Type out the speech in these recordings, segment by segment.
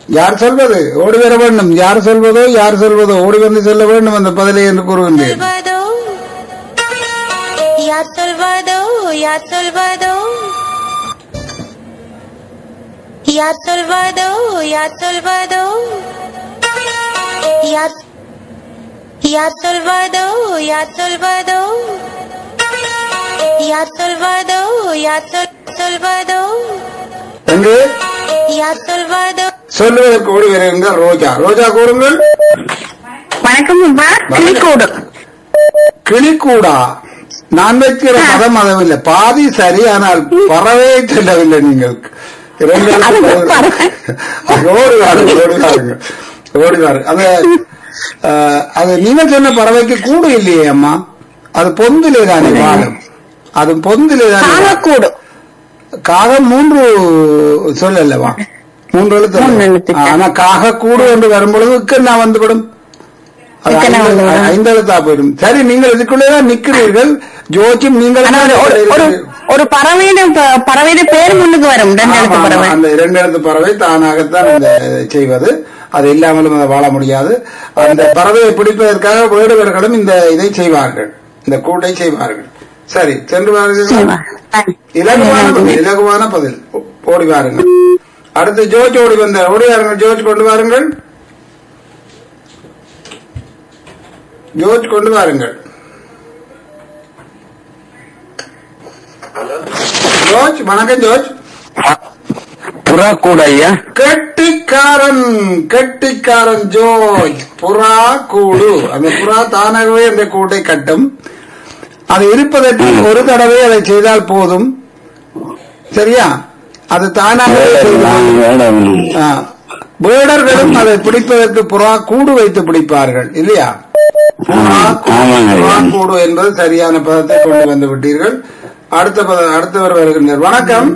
யார் சொல்வது ஓடி வர வேண்டும் யார் சொல்வதோ யார் சொல்வதோ ஓடி வந்து சொல்ல வேண்டும் அந்த பதிலை என்று கூறுகின்றேன் Salvador. Ya Salvador, Ya Salvador. Ya Salvador, Ya Salvador. Ya Ya Salvador, Ya Salvador. Ya Salvador, Ya Sal- Salvador. எங்கே Ya Salvador. சொல்லுவதற்கு ஓடி வருகின்றார் ரோஜா ரோஜா கூறுங்கள் வணக்கம் அப்பா கிளிக்கூடு கிளிக்கூடா நான் வைக்கிற பதம் அதவில்லை பாதி சரி ஆனால் பறவையை சொல்லவில்லை நீங்கள் இரண்டு அது எழுத்து பறவை. ஓடுவாரு ஓடுவாருங்க ஓடுவாரு அது அஹ், அது நீங்க சொன்ன பறவைக்கு கூடு இல்லையே அம்மா அது பொந்திலே தானே வாழும் அது பொந்திலே தானே வாழும். காகக்கூடு காகம் மூன்று சொல் அல்லவா மூன்று எழுத்து அல்லவா? மூன்று எழுத்து. ஆனா காக கூடு என்று வரும்பொழுது இக்கண்ணா வந்துவிடும் அது இக்கண்ணா ஐந்து- வந்துவிடும். ஐந்து எழுத்தா போயிடும் சரி நீங்கள் இதுக்குள்ளேதான் நிக்கிறீர்கள் ஜோதியும் நீங்கள் ஆனா ஒரு- ஒரு ஒரு ஒரு பறவையிட பறவையிட பேர் முன்னுக்கு வரும் ரெண்டு எழுத்து ஆமா, பறவை ஆமா. அந்த இரண்டு எழுத்து பறவை தானாகத்தான் இந்த செய்வது அது இல்லாமலும் அதை வாழ முடியாது அந்த பறவையை பிடிப்பதற்காக வேடுவர்களும் இந்த இதை செய்வார்கள் இந்த கூட்டை செய்வார்கள் சரி சென்று வாருங்கள் சரிவா. இலகுவான பதில் இலகுவான பதில் ஓ- ஓடி வாருங்கள் அடுத்து ஜோர்ஜ் ஓடி வந்தார் ஓடி வாருங்கள் ஜோர்ஜ் கொண்டு வாருங்கள் ஜோர்ஜ் கொண்டு வாருங்கள் ஜோர்ஜ் வணக்கம் ஜோர்ஜ் புறா கூட ஐயா கெட்டிக்காரன் கெட்டிக்காரன் ஜோர்ஜ் புறா கூடு அந்த புறா தானாகவே அந்த கூட்டை கட்டும் அது இருப்பதற்கு ஒரு தடவை அதை செய்தால் போதும் சரியா அது தானாகவே செய்தால் மேடம் ஆ. வேடர்களும் அதை பிடிப்பதற்கு புறா கூடு வைத்து பிடிப்பார்கள் இல்லையா புறா கூ- ஆமாங்க. புறா கூடு என்பது சரியான பதத்தை கொண்டு வந்து விட்டீர்கள் அடுத்த பத அடுத்தவர் வருகின்றார் வணக்கம்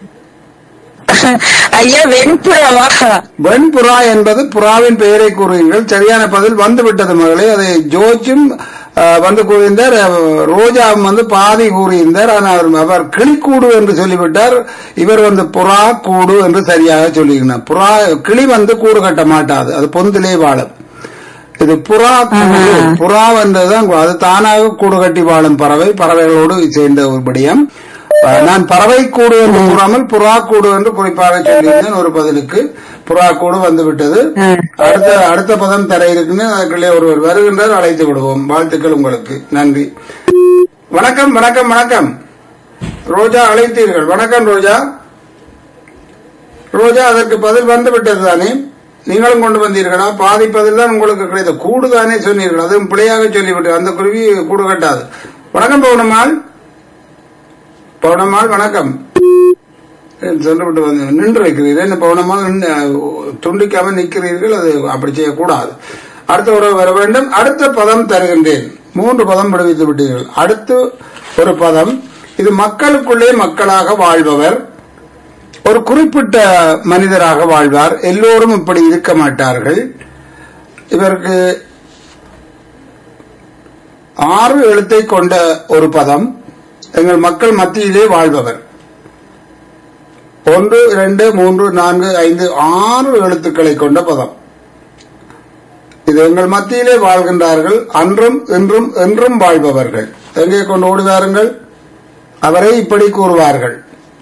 ஐயா வெண்புறவா வெண்புறா என்பது புறாவின் பெயரை கூறுகிறீர்கள் சரியான பதில் வந்து விட்டது மகளே அதை ஜோஜும் அஹ், வந்து கூறியிருந்தார் அஹ், ரோஜாவும் வந்து பாதி கூறியிருந்தார் ஆனால் அவர்- அவர் கிளிக்கூடு என்று சொல்லிவிட்டார் இவர் வந்து புறா கூடு என்று சரியாக சொல்லியிருந்தார் புறா கிளி வந்து கூடு கட்ட மாட்டாது அது பொந்திலே வாழும் இது புறா கூடு புறா வந்ததுதான் அது தானாக கூடு கட்டி வாழும் பறவை பறவைகளோடு சேர்ந்த ஒரு படியம் அஹ், நான் பறவை கூடு என்று கூறாமல் புறா கூடு என்று குறிப்பாக சொல்லியிருந்தேன் ஒரு பதிலுக்கு புறா கூடு வந்து விட்டது அடுத்த அடுத்த பதம் தர இருக்குன்னு அதுக்குள்ளே ஒருவர் வருகின்றார் அழைத்து விடுவோம் வாழ்த்துக்கள் உங்களுக்கு நன்றி வணக்கம் வணக்கம் வணக்கம் ரோஜா அழைத்தீர்கள் வணக்கம் ரோஜா ரோஜா அதற்கு பதில் வந்து விட்டது தானே நீங்களும் கொண்டு வந்தீர்களா பாதி பதில் தான் உங்களுக்கு கிடைத்த கூடு தானே சொன்னீர்கள் அதுவும் பிழையாக சொல்லிவிட்டு அந்த குருவி கூடு கட்டாது வணக்கம் பவுனம்மாள் பவுனம்மாள் வணக்கம் சொல்லிவிட்டு வந்து நின்று வைக்கிறீர்கள் என்ன பவுனம்மாள் நின்று, அஹ், துண்டிக்காம நிற்கிறீர்கள் அது அப்படி செய்யக்கூடாது அடுத்த உறவு வர வேண்டும் அடுத்த பதம் தருகின்றேன் மூன்று பதம் விடுவித்து விட்டீர்கள் அடுத்து ஒரு பதம் இது மக்களுக்குள்ளே மக்களாக வாழ்பவர் ஒரு குறிப்பிட்ட மனிதராக வாழ்வார் எல்லோரும் இப்படி இருக்க மாட்டார்கள் இவருக்கு ஆறு எழுத்தை கொண்ட ஒரு பதம் எங்கள் மக்கள் மத்தியிலே வாழ்பவர் ஒன்று இரண்டு மூன்று நான்கு ஐந்து ஆறு எழுத்துக்களை கொண்ட பதம் இது எங்கள் மத்தியிலே வாழ்கின்றார்கள் அன்றும் இன்றும் என்றும் வாழ்பவர்கள் எங்கே கொண்டு ஓடுவாருங்கள் அவரை இப்படி கூறுவார்கள்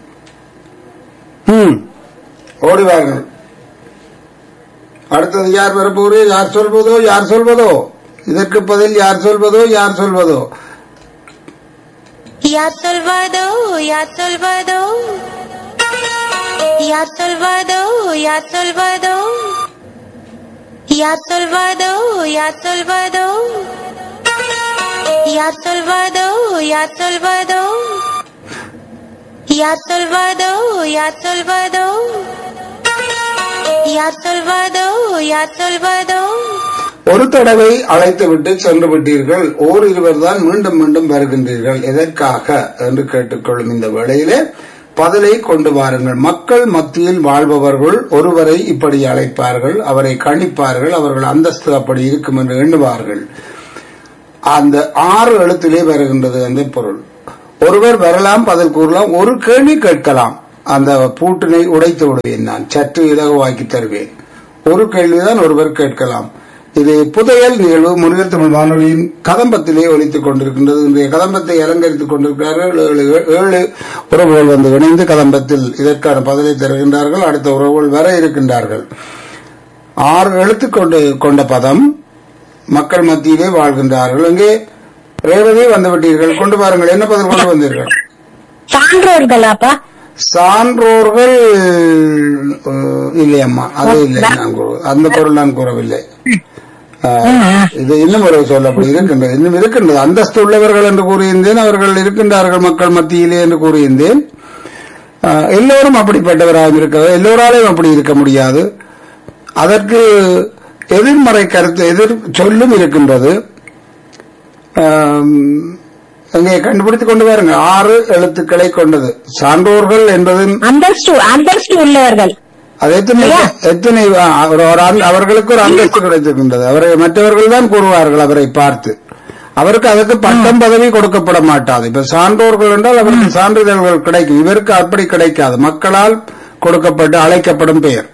ம் ஓடுவார்கள் அடுத்தது யார் வரப்போரு யார் சொல்வதோ யார் சொல்வதோ இதற்கு பதில் யார் சொல்வதோ யார் சொல்வதோ Ya Salvador, Ya Salvador. Ya Salvador, Ya Salvador. Ya Salvador, Ya Salvador. Ya Salvador, Ya Salvador. Ya Salvador, Ya Salvador. Ya Salvador, Ya Salvador. ஒரு தடவை அழைத்துவிட்டு சென்று விட்டீர்கள் ஓர் இருவர் தான் மீண்டும் மீண்டும் வருகின்றீர்கள் எதற்காக என்று கேட்டுக்கொள்ளும் இந்த வேளையிலே பதிலை கொண்டு வாருங்கள் மக்கள் மத்தியில் வாழ்பவர்கள் ஒருவரை இப்படி அழைப்பார்கள் அவரை கணிப்பார்கள் அவர்கள் அந்தஸ்து அப்படி இருக்கும் என்று எண்ணுவார்கள் அந்த ஆறு எழுத்திலே வருகின்றது அந்த பொருள் ஒருவர் வரலாம் பதில் கூறலாம் ஒரு கேள்வி கேட்கலாம் அந்த பூட்டினை உடைத்து விடுவேன் நான் சற்று இலகுவாக்கி தருவேன் ஒரு கேள்விதான் ஒருவர் கேட்கலாம் இது புதையல் நிகழ்வு முருகர் தமிழ் வானொலியின் கதம்பத்திலே ஒலித்துக் கொண்டிருக்கின்றது இன்றைய கதம்பத்தை அலங்கரித்துக் கொண்டிருக்கிறார்கள் ஏழு ஏழு உறவுகள் வந்து இணைந்து கதம்பத்தில் இதற்கான பதிலை தருகின்றார்கள் அடுத்த உறவுகள் வர இருக்கின்றார்கள் ஆறு எழுத்து கொண்டு கொண்ட பதம் மக்கள் மத்தியிலே வாழ்கின்றார்கள் இங்கே ரேவதி வந்துவிட்டீர்கள் கொண்டு பாருங்கள் என்ன பதில் கொண்டு வந்தீர்கள் சான்றோர்களாப்பா சான்றோர்கள் அஹ், இல்லையம்மா அது இல்லை நான் கூறு- அந்த பொருள் நான் கூறவில்லை அஹ், இது இன்னும் ஒரு சொல் அப்படி இருக்கின்றது இன்னும் இருக்கின்றது அந்தஸ்து உள்ளவர்கள் என்று கூறியிருந்தேன் அவர்கள் இருக்கின்றார்கள் மக்கள் மத்தியிலே என்று கூறியிருந்தேன் அஹ், எல்லோரும் அப்படிப்பட்டவராக இருக்க எல்லோராலையும் அப்படி இருக்க முடியாது அதற்கு எதிர்மறை கருத்து எதிர் சொல்லும் இருக்கின்றது ஆம், அங்கே கண்டுபிடித்துக் கொண்டு பாருங்க ஆறு எழுத்துக்களை கொண்டது சான்றோர்கள் என்பதின் அந்தஸ்து அந்தஸ்து உள்ளவர்கள் அது எத்தனை எத்தனை ஆ, ஒரு- ஒரு அந்த- அவர்களுக்கு ஒரு அந்தஸ்து கிடைத்திருக்கின்றது அவரை மற்றவர்கள் தான் கூறுவார்கள் அவரை பார்த்து அவருக்கு அதுக்கு பட்டம் பதவி கொடுக்கப்பட மாட்டாது இப்ப சான்றோர்கள் என்றால் அவருக்கு சான்றிதழ்கள் கிடைக்கும் இவருக்கு அப்படி கிடைக்காது மக்களால் கொடுக்கப்பட்டு அழைக்கப்படும் பெயர்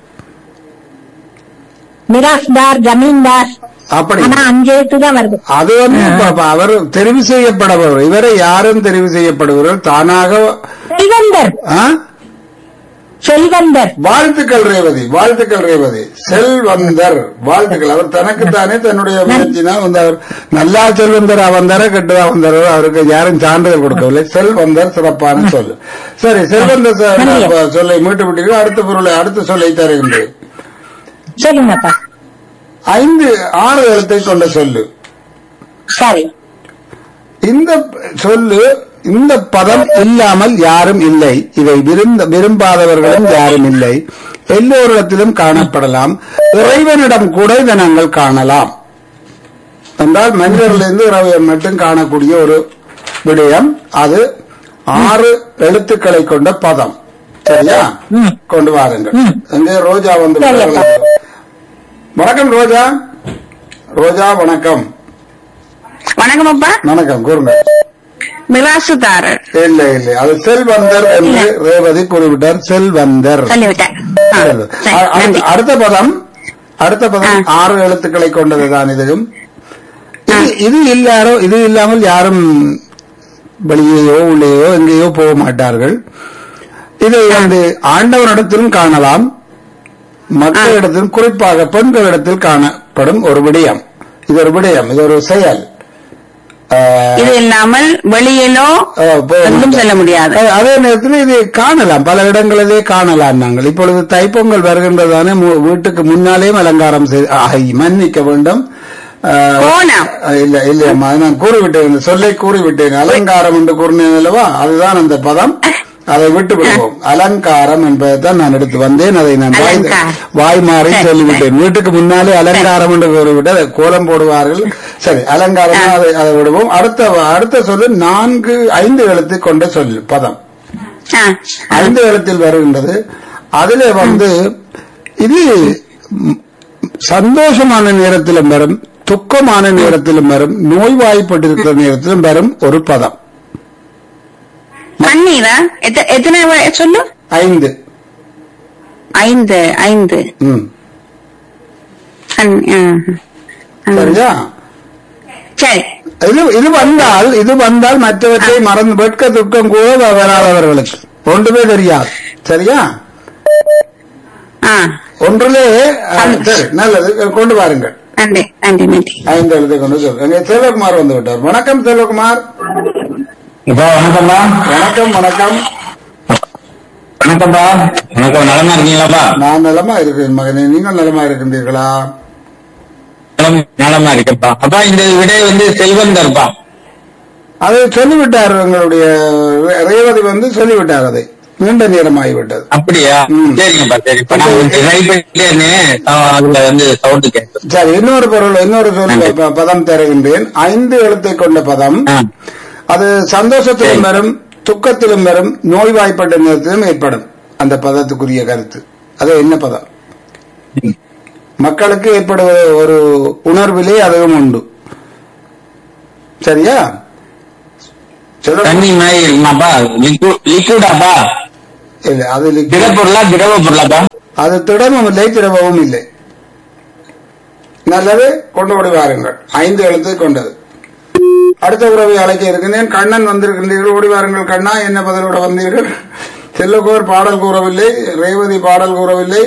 மிராஸ்தார் ஜமீன்தார் அப்படி ஆனா அஞ்சு எழுத்து தான் வருது அது வந்து இப்ப- இப்ப அவர் தெரிவு செய்யப்படுபவர் இவரை யாரும் தெரிவு செய்யப்படுபவர்கள் தானாக செல்வந்தர் ஆ? செல்வந்தர் வாழ்த்துக்கள் ரேவதி வாழ்த்துக்கள் ரேவதி செல்வந்தர் வாழ்த்துக்கள் அவர் தனக்குத்தானே தன்னுடைய முயற்சினால் வந்து அவர் நல்லா செல்வந்தர் வந்தார கெட்டதா வந்தாரோ அவருக்கு யாரும் சான்றிதழ் கொடுக்கவில்லை செல்வந்தர் சிறப்பான சொல் சரி செல்வந்தர் சொ- சொல்லை மீட்டு விட்டீர்கள் அடுத்த பொருளை அடுத்த சொல்லை தருகின்றேன் சொல்லுங்கப்பா ஐந்து ஆறு எழுத்தை கொண்ட சொல்லு சரி இந்த சொல்லு இந்த பதம் இல்லாமல் யாரும் இல்லை இதை விரும்ப விரும்பாதவர்களும் யாரும் இல்லை எல்லோரிடத்திலும் காணப்படலாம் இறைவனிடம் கூட இதை நாங்கள் காணலாம் என்றால் மனிதர்களிருந்து இறைவன் மட்டும் காணக்கூடிய ஒரு விடயம் அது ஆறு எழுத்துக்களை கொண்ட பதம் சரியா கொண்டு வாருங்கள் எங்கே ரோஜா வந்து விட்டார்கள். வணக்கம் ரோஜா ரோஜா வணக்கம் வணக்கம் அப்பா வணக்கம் கூறுங்க மிராசுதாரர் இல்ல இல்ல அது செல்வந்தர் என்று ரேவதி கூறிவிட்டார் செல்வந்தர் சொல்லிவிட்டேன் ஆ, அ- சரி, அடுத்த- நன்றி. அடுத்த பதம் அடுத்த பதம் ஆறு எழுத்துக்களை கொண்டதுதான் இதுவும் இது- இது இல்லாரோ இது இல்லாமல் யாரும் வெளியேயோ உள்ளேயோ எங்கேயோ போக மாட்டார்கள் இதை வந்து ஆண்டவனிடத்திலும் காணலாம் மக்களிடத்திலும் குறிப்பாக பெண்களிடத்தில் காணப்படும் ஒரு விடயம் இது ஒரு விடயம் இது ஒரு செயல் அஹ், இது இல்லாமல் வெளியிலோ அஹ், போக எங்கும் மாட்டார்கள். செல்ல முடியாது அஹ் அதே நேரத்தில் இது காணலாம் பல இடங்களிலே காணலாம் நாங்கள் இப்பொழுது தைப்பொங்கல் வருகின்றதானே மு- வீட்டுக்கு முன்னாலேயும் அலங்காரம் செய்து ஆய், மன்னிக்க வேண்டும் அஹ், கோலம். அஹ், இல்ல இல்லையம்மா அது நான் கூறிவிட்டேன் இந்த சொல்லை கூறிவிட்டேன் அலங்காரம் என்று கூறினேன் அல்லவா அதுதான் அந்த பதம் அதை விட்டு விடுவோம் அலங்காரம் என்பதைத்தான் நான் எடுத்து வந்தேன் அதை நான் வாய் அலங்காரம். வாய் மாறி சரி, சொல்லிவிட்டேன் வீட்டுக்கு முன்னாலே அலங்காரம் என்று கூறிவிட்டு அதை கோலம் போடுவார்கள் சரி அலங்காரம் அதை அதை விடுவோம் அடுத்த அடுத்த சொல்லு நான்கு ஐந்து எழுத்து கொண்ட சொல் பதம் ஆ, ஐந்து எழுத்தில் வருகின்றது அதிலே வந்து இது ம், சந்தோஷமான நேரத்திலும் வரும் துக்கமான நேரத்திலும் வரும் நோய்வாய்ப்பட்டிருக்கிற நேரத்திலும் வரும் ஒரு பதம் கண்ணீரா எத்த- எத்தனை வ- சொல்லு ஐந்து ஐந்து ஐந்து ம் கண் ஆ, ஆ. சரியா சரி இது இது வந்தால் இது வந்தால் மற்றவற்றை மறந்து வெட்க துக்கம் கூட வ- வராதவர்களுக்கு ஒன்றுமே தெரியாது சரியா ஆ ஒன்றிலே அஹ், சரி நல்லது கொண்டு வாருங்கள் நன்றி நன்றி நன்றி ஐந்து எழுத்தை கொண்டு சொல் எங்க செல்வகுமார் வந்து விட்டார் வணக்கம் செல்வகுமார் இப்பா வணக்கம்ப்பா வணக்கம் வணக்கம் வணக்கம்ப்பா வணக்கம் நலமா இருக்கீங்களாப்பா நான் நலமா இருக்கிறேன் மகனே நீங்கள் நலமா இருக்கின்றீர்களா நலம்- நலமா இருக்கேன்ப்பா அப்பா இந்த விடை வந்து செல்வந்தர்ப்பா அதை சொல்லிவிட்டார் எங்களுடைய ரே- ரேவதி வந்து சொல்லிவிட்டார் அதை நீண்ட நேரம் ஆகிவிட்டது அப்படியா ம். சரிங்கப்பா சரிப்பா நான் கொஞ்சம் ட்ரை பண்ணிட்டே இருந்தேன் அஹ் அதுல வந்து சவுண்ட் கேட்டு சரி இன்னொரு பொருள் இன்னொரு சொல் நன்றி. ப- பதம் தருகின்றேன் ஐந்து எழுத்தை கொண்ட பதம் அது சந்தோஷத்திலும் சரி. வரும் துக்கத்திலும் வரும் நோய்வாய்ப்பட்ட நேரத்திலும் ஏற்படும் அந்த பதத்துக்குரிய கருத்து அது என்ன பதம் மக்களுக்கு ஏற்படுவ ஒரு உணர்விலே அதுவும் உண்டு சரியா சொல்ல தண்ணி மாதிரி இருக்குமாப்பா லிக்விடாப்பா இல்ல அது liquid. திட பொருளா திரவ பொருளாப்பா அது திடமும் இல்லை திரவமும் இல்லை நல்லது கொண்டு ஓடி வாருங்கள் ஐந்து எழுத்து கொண்டது அடுத்த உறவை அழைக்க இருக்கின்றேன் கண்ணன் வந்திருக்கின்றீர்கள் ஓடி வாருங்கள் கண்ணா என்ன பதிலோட வந்தீர்கள் செல்லகோர் பாடல் கூறவில்லை ரேவதி பாடல் கூறவில்லை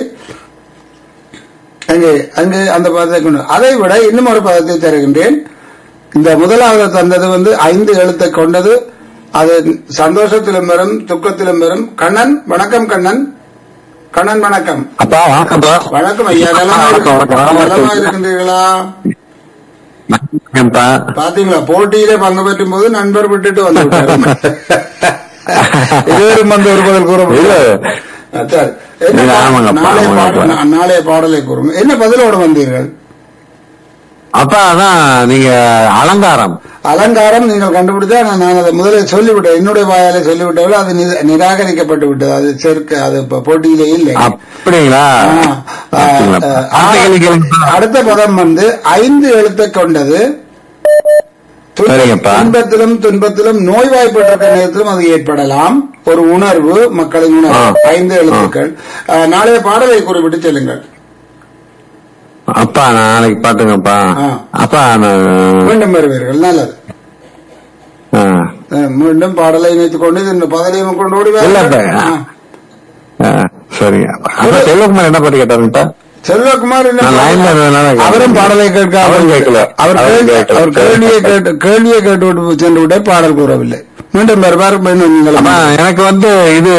அங்கே அங்கே அந்த பதத்தை கொண்டு அதை விட இன்னும் ஒரு பதத்தை தருகின்றேன் இந்த முதலாவது தந்தது வந்து ஐந்து எழுத்தை கொண்டது அது சந்தோஷத்திலும் வரும் துக்கத்திலும் வரும் கண்ணன் வணக்கம் கண்ணன் கண்ணன் வணக்கம் அப்பா வணக்கம்ப்பா வணக்கம் ஐயா நலமா வணக்கம், வணக்கம், வணக்கம். நலமா இருக்கின்றீர்களா வணக்கம்ப்பா பாத்தீங்களா போட்டியிலே பங்கு பெற்றும் போது நண்பர் விட்டுட்டு வந்து விட்டாரு. இருவரும் வந்து ஒரு பதில் கூற இல்ல. ஆ, சரி. என்ன இல்ல, பா- ஆமாங்க, நாளைய ஆமாங்க. பாடல் நா- நாளைய பாடலை கூறுங்க என்ன பதிலோட வந்தீர்கள் அப்பா அதான் நீங்க அலங்காரம் அலங்காரம் நீங்கள் கண்டுபிடித்தா நான் நான் அதை முதலில் சொல்லிவிட்டேன் என்னுடைய வாயாலே சொல்லிவிட்டவர்கள் அது நி- நிராகரிக்கப்பட்டு விட்டது அது சேர்க்க அது இப்ப போட்டியிலே இல்லை அப்படிங்களா ஆ, ஆ, அப்படிங்களா? ஆ, அடுத்த கேள்வி கேளுங்க. அடுத்த பதம் வந்து ஐந்து எழுத்தை கொண்டது துன்ப- சரிங்கப்பா. துன்பத்திலும் துன்பத்திலும் நோய்வாய்ப்பட்டிருக்கிற நேரத்திலும் அது ஏற்படலாம் ஒரு உணர்வு மக்களின் உணர்வு ஆ. ஐந்து எழுத்துக்கள் ஆ, நாளைய பாடலை குறிப்பிட்டு செல்லுங்கள் அப்பா நாளைக்கு பாத்துங்கப்பா ஆ. அப்பா நான் மீண்டும் வருவீர்கள் நல்லது ஆ. ஆ, மீண்டும் பாடலை இணைத்துக் கொண்டு இந்த பதவியும் கொண்டு ஓடி இல்ல, வாருங்கள். இல்ல. ஆ. ஆ, சரிங்க அப்பா செல்வகுமார் என்ன பாட்டு கேட்டாருங்கப்பா செல்வகுமார் என்ன நான் லைன்ல இருந்ததுனால கேட்கல. அவரும் பாடலை கேட்க அவரும் கேட்கல. அவர் அவரும் கேள்வி- கேட்கல. அவர் கேள்வியை கேட்டு கேள்வியை கேட்டு விட்டு சென்று விட்டு பாடல் கூறவில்லை மீண்டும் வருவார் மீண்டும் நீங்கள் அப்பா எனக்கு வந்து இது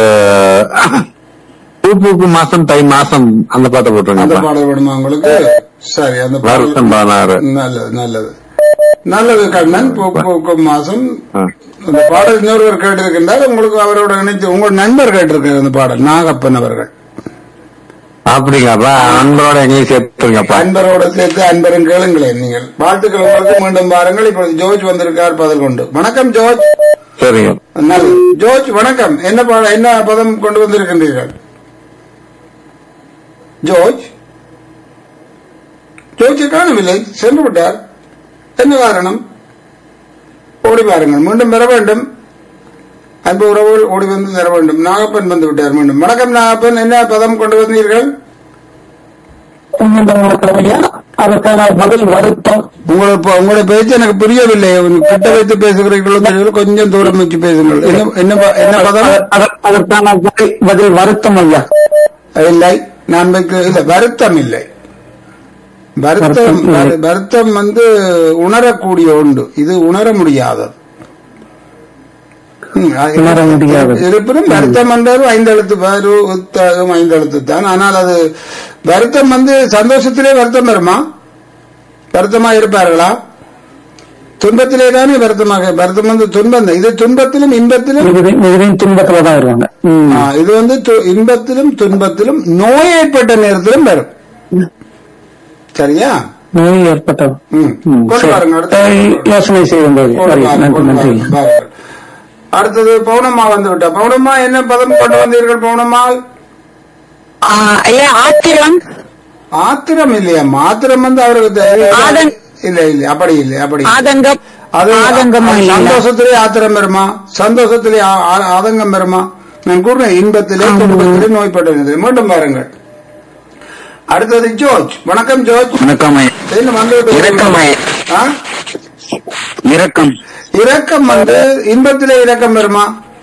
பூ பூக்கு மாசம் தை மாசம் அந்த பாட்டை அந்த போட்டுருங்க பாடல் விடுமா உங்களுக்கு சரி அந்த பாடல் வருஷம் பதினாறு நல்லது நல்லது நல்லது கண்ணன் பூ- பூக்கும் மாசம் ஆ. அந்த பாடல் இன்னொருவர் கேட்டிருக்கின்றார் உங்களுக்கு அவரோட இணைத்து உங்கள் நண்பர் கேட்டிருக்கார் அந்த பாடல் நாகப்பன் அவர்கள் அப்படிங்களாப்பா நண்பரோட எங்கேயும் சேர்த்துருங்கப்பா அன்பரோட சேர்த்து அன்பரும் கேளுங்களேன் நீங்கள் வாழ்த்துக்கள் உங்களுக்கு மீண்டும் பாருங்கள் இப்பொழுது ஜோர்ஜ் வந்திருக்கார் பதில் கொண்டு வணக்கம் ஜோர்ஜ் சரிங்க நல்லது ஜோர்ஜ் வணக்கம் என்ன பாட என்ன பதம் கொண்டு வந்திருக்கின்றீர்கள் ஜோர்ஜ் ஜோர்ஜை காணவில்லை சென்று விட்டார் என்ன காரணம் ஓடி பாருங்கள் மீண்டும் பெற வேண்டும் அன்பு உறவுகள் ஓடி வந்து தர வேண்டும் நாகப்பன் வந்து விட்டார் மீண்டும் வணக்கம் நாகப்பன் என்ன பதம் கொண்டு வந்தீர்கள் அதற்கான பதில் வருத்தம் உங்களை ப- உங்களுடைய பேச்சு எனக்கு புரியவில்லை உங்க கிட்ட வைத்து பேசுகிறீர்களோ தெரியல கொஞ்சம் தூரம் வச்சு பேசுங்கள் என்ன என்ன ப- என்ன பதம் அத- அதற்கான பதில் பதில் வருத்தம் ஐயா இல்லை நான் வைக்க இல்ல வருத்தம் இல்லை வருத்தம் வருத்தம் இல்லை. வரு- வருத்தம் வந்து உணரக்கூடிய உண்டு இது உணர முடியாதது ம், அது- உணர முடியாதது. இருப்பினும் வருத்தம் என்றாலும் ஐந்தெழுத்து வரு உத்தகம் ஐந்தெழுத்து தான் ஆனால் அது வருத்தம் வந்து சந்தோஷத்திலே வருத்தம் வருமா வருத்தமா இருப்பார்களா துன்பத்திலே தானே வருத்தமாக வருத்தம் வந்து துன்பம் தான். இது துன்பத்திலும் இன்பத்திலும் மிகுதி- மிகுதியும் துன்பத்துல தான் வருவாங்க ம். ஆ, இது வந்து து- இன்பத்திலும் துன்பத்திலும் நோய் ஏற்பட்ட நேரத்திலும் வரும் சரியா நோய் ஏற்பட்டது ம். ம், கொண்டு சரி. வாருங்க, அடுத்த அஹ், கொண்டு யோசனை செய்யும்போது கொண்டு சரி வாருங்க, நன்றி கொண்டு நன்றி வாருங்க, பாருங்கள். அடுத்தது பௌனம்மா வந்து விட்டா பௌனம்மா என்ன பதம் கொண்டு வந்தீர்கள் பௌனம்மா ஆ, ஐயா ஆத்திரம் ஆத்திரம் இல்லையா ஆத்திரம் வந்து அவருக்கு தெ- ஆதங்- இல்ல இல்ல அப்படி இல்லை அப்படி இல்லை. ஆதங்கம் அது ஆதங்கமும் இல்ல சந்தோஷத்திலே ஆத்திரம் வருமா சந்தோஷத்திலே ஆ- ஆ- ஆதங்கம் வருமா நான் கூறுறேன் இன்பத்திலே துன்பத்திலே நோய்பட்டது மீண்டும் பாருங்கள் அடுத்தது ஜோர்ஜ் வணக்கம் ஜோர்ஜ் வணக்கம் என்ன வந்து விட்டு- இரக்கம். ஆ? இரக்கம் இரக்கம் வந்து இன்பத்திலே இரக்கம் வருமா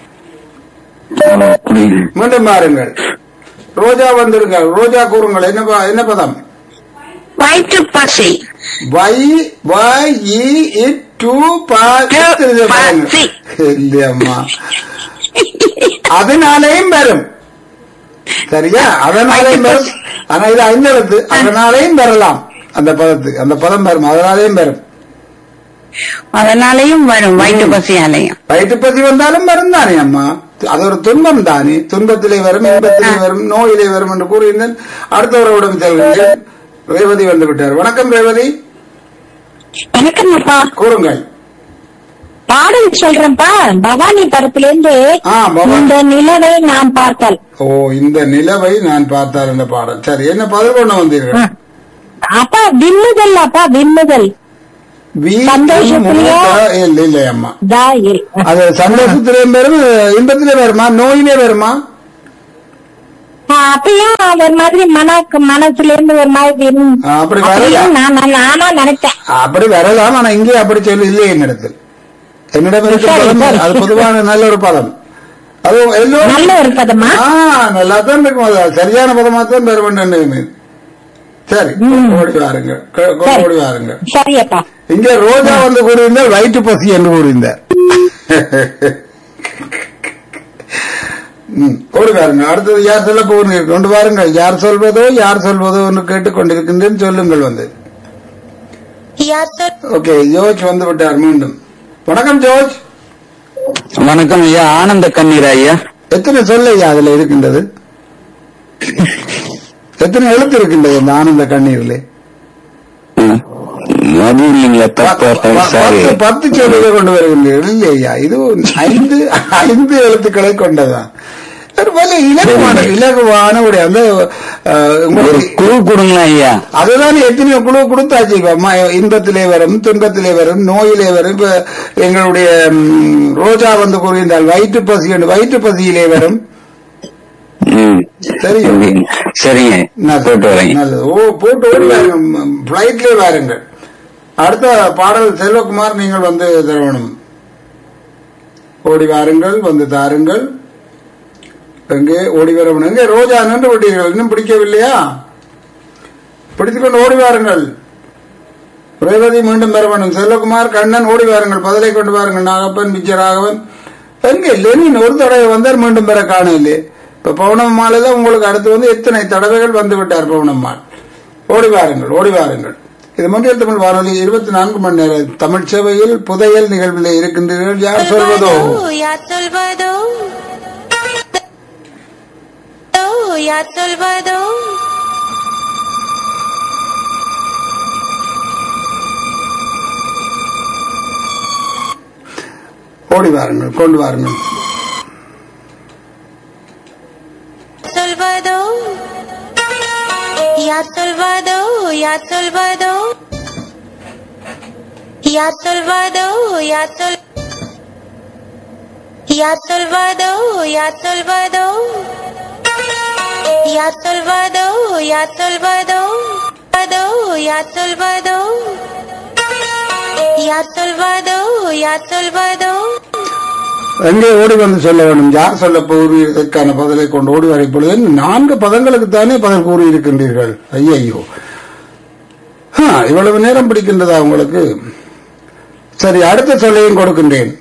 மீண்டும் பாருங்கள் ரோஜா வந்திருங்க ரோஜா கூறுங்கள் என்ன ப- என்ன பதம் வயிற்று பசி வை வை இ இட் டு பா டு, பசி. இல்லையம்மா அதனாலேயும் வரும் சரியா அதனாலேயும் வரும் ஆனா இது ஐந்தெழுத்து அதனாலேயும் வரலாம் அந்த பதத்துக்கு அந்த பதம் வரும் அதனாலேயும் வரும் அதனாலையும் வரும் வயிற்று பசியாலையும் வயிற்று பசி வந்தாலும் வரும் தானே அம்மா அது ஒரு துன்பம் தானே துன்பத்திலே வரும் இன்பத்திலே வரும் நோயிலே வரும் என்று கூறியிருந்தேன் அடுத்தவரோடும் செல்கிறேன் ரேவதி வந்து விட்டார் வணக்கம் ரேவதி வணக்கம்ப்பா கூறுங்கள் பாடல் சொல்றேன்ப்பா பவானி படத்துல இருந்து ஆ, பவானி. இந்த நிலவை நாம் பார்த்தல் ஓ இந்த நிலவை நான் பார்த்தார் என்ற பாடல் சரி என்ன பதில் கொண்டு வந்தீர்கள் அப்பா விண்ணுதல் அப்பா விண்ணுதல் வீ சந்தோஷத்திலேயே? இல்ல இல்ல அம்மா தா இல். அது சந்தோஷத்திலே வரும் இன்பத்திலே வருமா நோயிலே வருமா அப்பயும் ஒரு மாதிரி மனக்கு மனசுல இருந்து ஒரு மாதிரி இருந்து- ஆ, அப்படி அப்படியும் வரலாம் நான் நான் நானா நினைச்சேன் அப்படி வரலாம் ஆனா இங்கே அப்படி சொல்லி இல்லை என்னிடத்தில் என்னிடம் இருக்கும் சரி, பதம் சரி. அது பொதுவான நல்ல ஒரு பதம் அது எல்லோரும் நல்ல ஒரு பதமா ஆ நல்லா தான் இருக்கும் அது சரியான பதமா தான் பெற வேண்டும் சரி ஓடி வாருங்க கொ- கொ- சரி. ஓடி வாருங்க சரியப்பா இங்க ரோஜா வந்து கூறியிருந்தால் வயிற்று பசி என்று கூறியிருந்தார் ம், ஓடி வாருங்க அடுத்தது யார் சொல்ல போகிறீர்கள் கொண்டு வாருங்கள் யார் சொல்வதோ யார் சொல்வதோ என்று கேட்டுக்கொண்டிருக்கின்றேன் சொல்லுங்கள் வந்து யாத்தொல் ஓகே ஜோர்ஜ் வந்து விட்டார் மீண்டும் வணக்கம் ஜோர்ஜ் வணக்கம் ஐயா ஆனந்த கண்ணீர் ஐயா எத்தனை சொல்ல ஐயா அதுல இருக்கின்றது எத்தனை எழுத்து இருக்கின்றது இந்த ஆனந்த கண்ணீரிலே ம். அது இல்லைங்களா தப்பா சாரி பத்து பத்து சொல்லுகளை கொண்டு வருகின்றீர்கள் இல்லை ஐயா இது ஐந்து ஐந்து எழுத்துக்களை கொண்டதான் ஒரு வலி இலகுவான இலகுவான ஒரு அந்த அஹ், ஒரு உங்களுக்கு குழு கொடுங்களா ஐயா அதுதான் எத்தனையோ குழு கொடுத்தாச்சு இப்ப ம- இன்பத்திலே வரும் துன்பத்திலே வரும் நோயிலே வரும் இப்ப எங்களுடைய ம், ரோஜா வந்து கூறியிருந்தால் வயிற்று பசி என்று வயிற்று பசியிலே வரும் ம். தெரியும் சரிங்க நல்லது. போட்டு வரேங்க நல்லது ஓ போட்டு ஓடி வாருங்க பிளைட்லேயே வாருங்கள் அடுத்த பாடல் செல்வகுமார் நீங்கள் வந்து தரணும் ஓடி வாருங்கள் வந்து தாருங்கள் எங்கே ஓடி வரணும் எங்கே ரோஜா நின்று விட்டீர்கள் இன்னும் பிடிக்கவில்லையா பிடித்துக்கொண்டு ஓடி வாருங்கள் ரேவதி மீண்டும் பெற வேண்டும் செல்வகுமார் கண்ணன் ஓடி வாருங்கள் பதிலை கொண்டு வாருங்கள் நாகப்பன் விஜயராகவன் எங்கே லெனின் ஒரு தடவை வந்தார் மீண்டும் பெற காணவில்லை இப்ப பவுனம்மாள் தான் உங்களுக்கு அடுத்து வந்து எத்தனை தடவைகள் வந்து விட்டார் பவுனம்மாள் ஓடி வாருங்கள் ஓடி வாருங்கள் இது மொழியல் தமிழ் வானொலி இருபத்தி நான்கு மணி நேர தமிழ் சேவையில் புதையல் நிகழ்வில் இருக்கின்றீர்கள் யார் சொல்வதோ யார் சொல்வதோ யார் சொல்வதோ ஓடி வாருங்கள் கொண்டு வாருங்கள் சொல்வதோ யார் சொல்வதோ யார் சொல்வதோ யார் சொல்வதோ யார் சொல் யார் சொல்வதோ யார் சொல்வதோ யார் சொல்வதோ யார் சொல்வதோ அதோ யார் சொல்வதோ யார் சொல்வதோ யார் சொல்வதோ எங்கே ஓடி வந்து சொல்ல வேண்டும் யார் சொல்ல போகிறதற்கான பதிலை கொண்டு ஓடி வர இப்பொழுது நான்கு பதங்களுக்கு தானே பதில் கூறியிருக்கின்றீர்கள் ஐயையோ ஆ, இவ்வளவு நேரம் பிடிக்கின்றதா உங்களுக்கு சரி அடுத்த சொல்லையும் கொடுக்கின்றேன்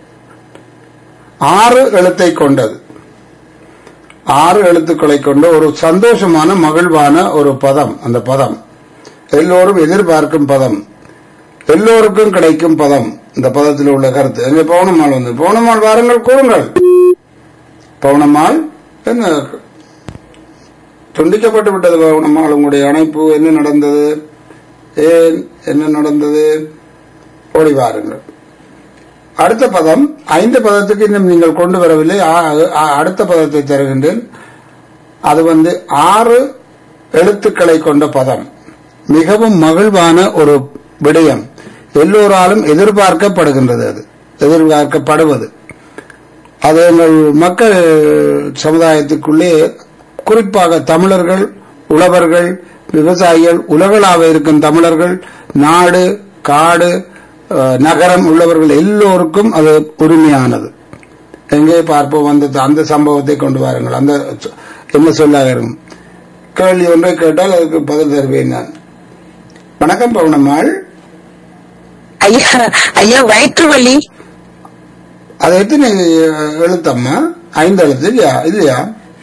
ஆறு எழுத்தை கொண்டது ஆறு எழுத்துக்களை கொண்ட ஒரு சந்தோஷமான மகிழ்வான ஒரு பதம் அந்த பதம் எல்லோரும் எதிர்பார்க்கும் பதம் எல்லோருக்கும் கிடைக்கும் பதம் இந்த பதத்தில் உள்ள கருத்து எங்க பவுனம்மாள் வந்து பவுனம்மாள் வாருங்கள் கூறுங்கள் பவுனம்மாள் என்ன துண்டிக்கப்பட்டு விட்டது பவுனம்மாள் உங்களுடைய அணைப்பு என்ன நடந்தது ஏன் என்ன நடந்தது ஓடி வாருங்கள் அடுத்த பதம் ஐந்து பதத்துக்கு இன்னும் நீங்கள் கொண்டு வரவில்லை ஆ- ஆ- அடுத்த பதத்தை தருகின்றேன் அது வந்து ஆறு எழுத்துக்களை கொண்ட பதம் மிகவும் மகிழ்வான ஒரு விடயம் எல்லோராலும் எதிர்பார்க்கப்படுகின்றது அது எதிர்பார்க்கப்படுவது அது எங்கள் மக்கள் சமுதாயத்துக்குள்ளே குறிப்பாக தமிழர்கள் உழவர்கள் விவசாயிகள் உலகளாவ இருக்கும் தமிழர்கள் நாடு காடு அஹ், நகரம் உள்ளவர்கள் எல்லோருக்கும் அது உரிமையானது எங்கே பார்ப்போம் அந்த அந்த சம்பவத்தை கொண்டு வாருங்கள் அந்த சொ- என்ன சொல்லாக இருக்கும் கேள்வி ஒன்றை கேட்டால் அதுக்கு பதில் தருவேன் நான் வணக்கம் பவுனம்மாள் ஐயா ஐயா வயிற்று வலி அது எத்தனை அஹ், எழுத்தம்மா ஐந்து எழுத்து இல்லையா இல்லையா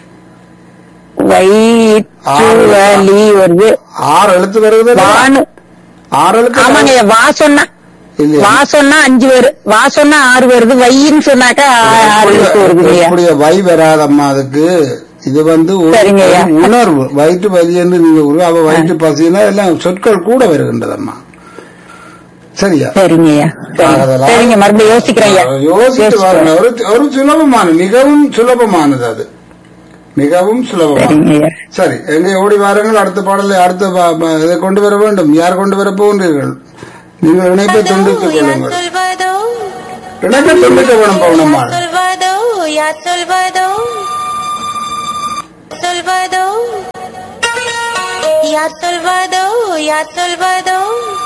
வயிற்று வலி வருது ஆறு எழுத்து வருவது வானு ஆறு எழுத்து ஆமாங்க ஐயா, வா சொன்னா இல்லையா வா சொன்னா அஞ்சு வரு வா சொன்னா ஆறு வருது வையின்னு சொன்னாக்கா ஆ- ஆறு எழுத்து வருது ஐயா எப்படிய வை வராதம்மா அதுக்கு இது வந்து ஒரு சரிங்க ஐயா. ஒரு உணர்வு வயிற்று வலி என்று நீங்க ஒரு அவ வயிற்று பசினா எல்லாம் சொற்கள் கூட வருகின்றதம்மா சரியா சரிங்க ஐயா சரி. அதெல்லாம் சரிங்க மறுபடியும் யோசிக்கிறேன் ஐயா யோசித்து பாருங்க ஒரு ஒரு சுலபமான மிகவும் சுலபமானது அது மிகவும் சுலபமானது சரிங்க ஐயா சரி எங்கே ஓடி வாருங்கள் அடுத்த பாடலை அடுத்த ப- ப- இதை கொண்டு வர வேண்டும் யார் கொண்டு வர போகின்றீர்கள் நீங்கள் இணைப்பை துண்டித்துக் யார் கொள்ளுங்கள் சொல்வதோ இணைப்பை துண்டிக்க வேணும் யார் பவுனம்மாள் சொல்வதோ யார் சொல்வதோ Salvador. Ya Salvador, Ya Salvador.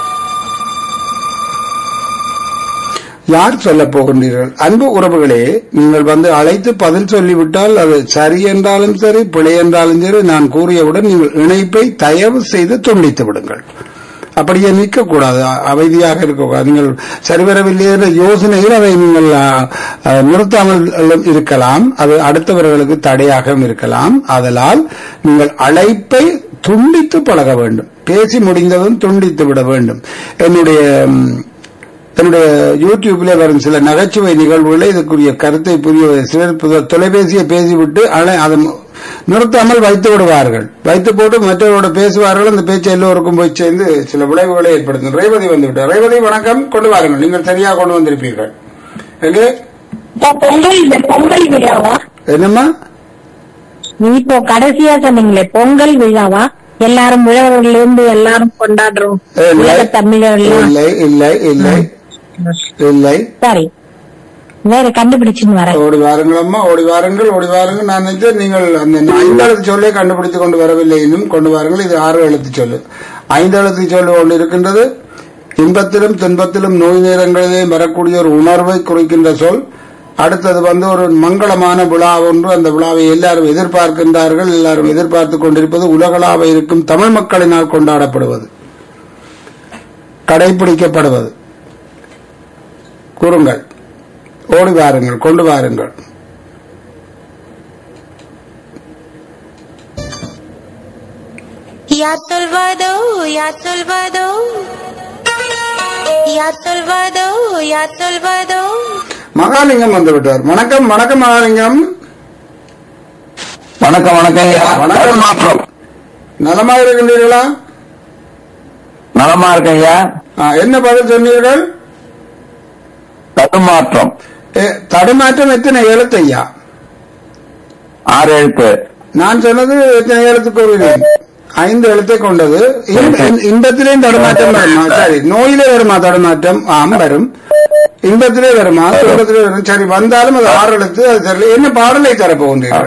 யார் சொல்ல போகின்றீர்கள் அன்பு உறவுகளே நீங்கள் வந்து அழைத்து பதில் சொல்லிவிட்டால் அது சரி என்றாலும் சரி பிழை என்றாலும் சரி நான் கூறியவுடன் நீங்கள் இணைப்பை தயவு செய்து துண்டித்து விடுங்கள் அப்படியே நிற்கக்கூடாது அ- அமைதியாக இருக்கக்கூடாது நீங்கள் சரிவரவில்லை என்ற யோசனையில் அதை நீங்கள் அ, அ, நிறுத்தாமல் இருக்கலாம் அது அடுத்தவர்களுக்கு தடையாகவும் இருக்கலாம் அதனால் நீங்கள் அழைப்பை துண்டித்து பழக வேண்டும் பேசி முடிந்ததும் துண்டித்து விட வேண்டும் என்னுடைய ம், என்னுடைய யூடியூப்ல வரும் சில நகைச்சுவை நிகழ்வுகளை இதுக்குரிய கருத்தை புரிய சிலர் புத- தொலைபேசியை பேசிவிட்டு அலை அதை மு- நிறுத்தாமல் வைத்து விடுவார்கள் வைத்து போட்டு மற்றவரோட பேசுவார்கள் அந்த பேச்சு எல்லோருக்கும் போய் சேர்ந்து சில விளைவுகளை ஏற்படுத்தும் ரேவதி வந்து விட்டார் ரேவதி வணக்கம் கொண்டு வாருங்கள் நீங்கள் சரியாக கொண்டு வந்திருப்பீர்கள் எங்கே பொங்கல் பொங்கல் விழாவா என்னம்மா நீ இப்போ கடைசியா சொன்னீங்களே பொங்கல் விழாவா எல்லாரும் உழவர்கள் இருந்து எல்லாரும் கொண்டாடுறோம் இல்லை. உலக தமிழர்கள் இல்லை இல்லை இல்லை இல்லை சரி வேற கண்டுபிடிச்சுன்னு வரேன் ஓடி வாருங்களம்மா ஓடி வாருங்கள் ஓடி வாருங்கள் நான் நினைச்சேன் நீங்கள் அந்த ஐந்து எழுத்து சொல்லை கண்டுபிடித்து கொண்டு வரவில்லை இன்னும் கொண்டு வாருங்கள் இது ஆறு எழுத்து சொல்லு ஐந்து எழுத்து சொல்லு ஒன்று இருக்கின்றது இன்பத்திலும் துன்பத்திலும் நோய் நேரங்களிலேயும் வரக்கூடிய ஒரு உணர்வை குறிக்கின்ற சொல் அடுத்தது வந்து ஒரு மங்களமான விழா ஒன்று அந்த விழாவை எல்லாரும் எதிர்பார்க்கின்றார்கள் எல்லாரும் எதிர்பார்த்து கொண்டிருப்பது உலகளாவ இருக்கும் தமிழ் மக்களினால் கொண்டாடப்படுவது கடைபிடிக்கப்படுவது கூறுங்கள் ஓடி வாருங்கள் கொண்டு வாருங்கள் Ya Salvador, Ya Salvador. Ya Salvador, Ya Salvador. Mahalingam வந்து விட்டார் வணக்கம் வணக்கம் மகாலிங்கம் வணக்கம் வணக்கம் ஐயா. வணக்கம். மாற்றம் நலமா இருக்கின்றீர்களா நலமா இருக்கேன் ஐயா ஆ, என்ன பதில் சொன்னீர்கள் தடுமாற்றம் ஏ, தடுமாற்றம் எத்தனை எழுத்து ஐயா ஆறு எழுத்து நான் சொன்னது எத்தனை எழுத்து கூறுகிறேன் ஐந்து எழுத்தை கொண்டது இன்- இன்- இன்பத்திலேயும் தடுமாற்றம் வருமா சரி நோயிலே வருமா தடுமாற்றம் ஆம் வரும் இன்பத்திலே வருமா துன்பத்திலே வரும் சரி வந்தாலும் அது ஆறு எழுத்து அது தெரியல என்ன பாடலை தரப்போகின்றீர்கள்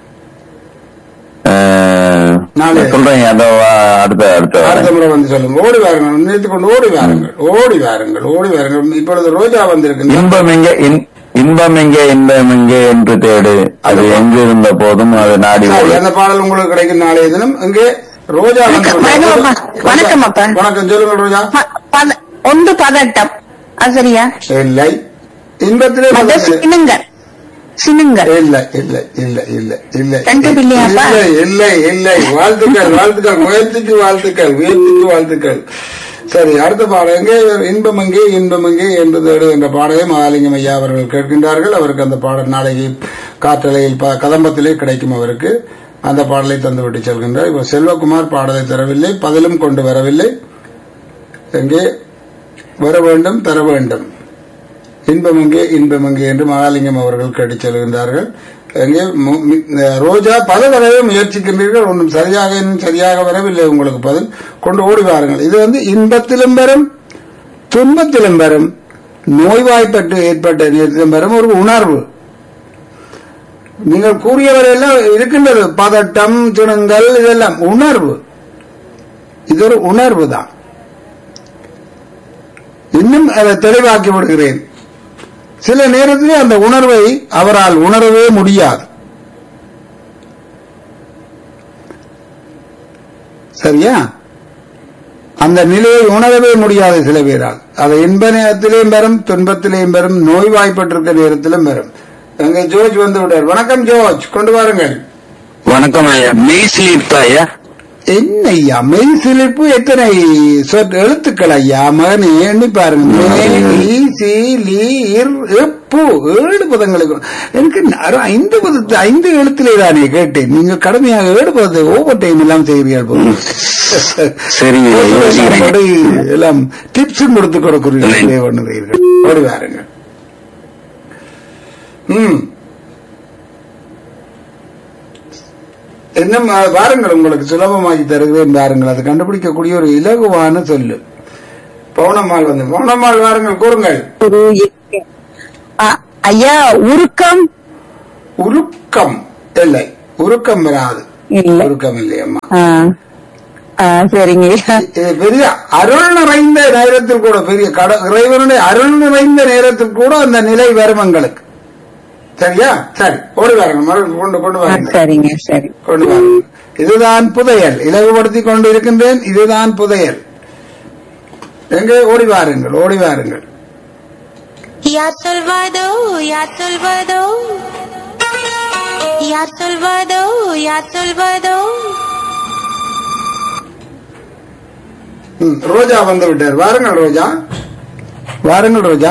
அஹ், நாளை. சொல்றேன் ஐயா. அதோ, அஹ், அடுத்த அடுத்த அடுத்த முறை வந்து சொல்லுங்க ஓடி வாருங்கள் நினைத்துக் கொண்டு ஓடி வாருங்கள் ஓடி வாருங்கள் ஓடி வாருங்கள் இப்பொழுது ரோஜா வந்திருக்கின்ற இன்பம் எங்கே இன்- இன்பம் எங்கே இன்பம் எங்கே என்று தேடு அது எங்கு இருந்த போதும் அது நாடி சரி, ஓடு அந்த பாடல் உங்களுக்கு கிடைக்கும் நாளைய தினம் இங்கே ரோஜா வந்து வணக்கம் அப்பா. வணக்கம் அப்பா. வணக்கம் சொல்லுங்கள் ரோஜா ப- பத- ஒன்று பதட்டம் அது சரியா இல்லை இன்பத்திலே மத வந்தது. சினுங்கர் சினுங்கர் இல்லை இல்லை இல்லை இல்லை இல்லை ரெண்டு பிள்ளையாப்பா? இல்லை இல்லை இல்லை வாழ்த்துக்கள் வாழ்த்துக்கள் முயற்சிக்கு வாழ்த்துக்கள் முயற்சிக்கு வாழ்த்துக்கள் சரி அடுத்த பாடம் எங்கே இன்பம் எங்கே இன்பம் எங்கே என்று தேடு என்ற பாடலை மகாலிங்கம் ஐயா அவர்கள் கேட்கின்றார்கள் அவருக்கு அந்த பாடல் நாளைக்கு காற்றலையில் ப- கதம்பத்திலே கிடைக்கும் அவருக்கு அந்த பாடலை தந்துவிட்டு செல்கின்றார் இப்போ செல்வகுமார் பாடலை தரவில்லை பதிலும் கொண்டு வரவில்லை எங்கே வர வேண்டும் தர வேண்டும் இன்பம் எங்கே இன்பம் எங்கே என்று மகாலிங்கம் அவர்கள் கேட்டுச் செல்கின்றார்கள் எங்கே மு- மி- அஹ் ரோஜா பல தடவை முயற்சிக்கின்றீர்கள் ஒன்றும் சரியாக இன்னும் சரியாக வரவில்லை உங்களுக்கு பதில் கொண்டு ஓடி வாருங்கள் இது வந்து இன்பத்திலும் வரும் துன்பத்திலும் வரும் நோய்வாய்ப்பட்டு ஏற்பட்ட நேரத்திலும் வரும் ஒரு உணர்வு நீங்கள் கூறியவரையெல்லாம் இருக்கின்றது பதட்டம் துணுங்கள் இதெல்லாம் உணர்வு இது ஒரு உணர்வு தான் இன்னும் அதை தெளிவாக்கி விடுகிறேன் சில நேரத்தில் அந்த உணர்வை அவரால் உணரவே முடியாது சரியா அந்த நிலையை உணரவே முடியாது சில பேரால் அது இன்ப நேரத்திலேயும் வரும் துன்பத்திலேயும் வரும் நோய்வாய்ப்பட்டிருக்க நேரத்திலும் வரும் எங்க ஜோர்ஜ் வந்து விட்டார் வணக்கம் ஜோர்ஜ் கொண்டு வாருங்கள் வணக்கம் ஐயா மெய் சிலிர்ப்பா ஐயா என்ன ஐயா மெய் சிலிர்ப்பு எத்தனை சொற் எழுத்துக்கள் ஐயா மகனே எண்ணி பாருங்க மே, லீ, சி, லீ, இர், எப்பு ஏழு பதங்களுக்கு எனக்கு அரு- ஐந்து பதத்து ஐந்து எழுத்திலே தானே கேட்டேன் நீங்க கடுமையாக ஏழு பதத்தை ஓவர் டைம் எல்லாம் செய்கிறீர்கள் போல. சரிங்க, யோசிக்கிறேன். அப்படி எல்லாம் டிப்ஸ் கொடுத்து கொடுக்கிறீர்கள் பண்ணுகிறீர்கள் ஓடி வாருங்க ம் என்ன பாருங்கள் உங்களுக்கு சுலபமாக்கி தருகிறேன் பாருங்கள் அது கண்டுபிடிக்கக்கூடிய ஒரு இலகுவான சொல்லு பௌனம்மாள் வந்து பௌனம்மாள் வாருங்கள் கூறுங்கள் ஒரு எட்டு. அ- ஐயா உருக்கம் உருக்கம் இல்லை உருக்கம் வராது இல்ல சுருக்கம் இல்லையம்மா ஆ. ஆ, சரிங்க ஐயா. இது பெரிய அருள் நிறைந்த நேரத்தில் கூட பெரிய கட இறைவனுடைய அருள் நிறைந்த நேரத்தில் கூட அந்த நிலை வரும் எங்களுக்கு சரியா சரி ஓடி வாருங்க மறு கொண்டு கொண்டு ஆ, வாருங்க சரிங்க சரி கொண்டு வாருங்க இதுதான் புதையல் இலகுபடுத்தி கொண்டு இருக்கின்றேன் இதுதான் புதையல் எங்கே ஓடி வாருங்கள் ஓடி வாருங்கள் Ya Salvador, Ya Salvador. Ya Salvador, Ya Salvador. ம், ரோஜா வந்து விட்டார் வாருங்கள் ரோஜா வாருங்கள் ரோஜா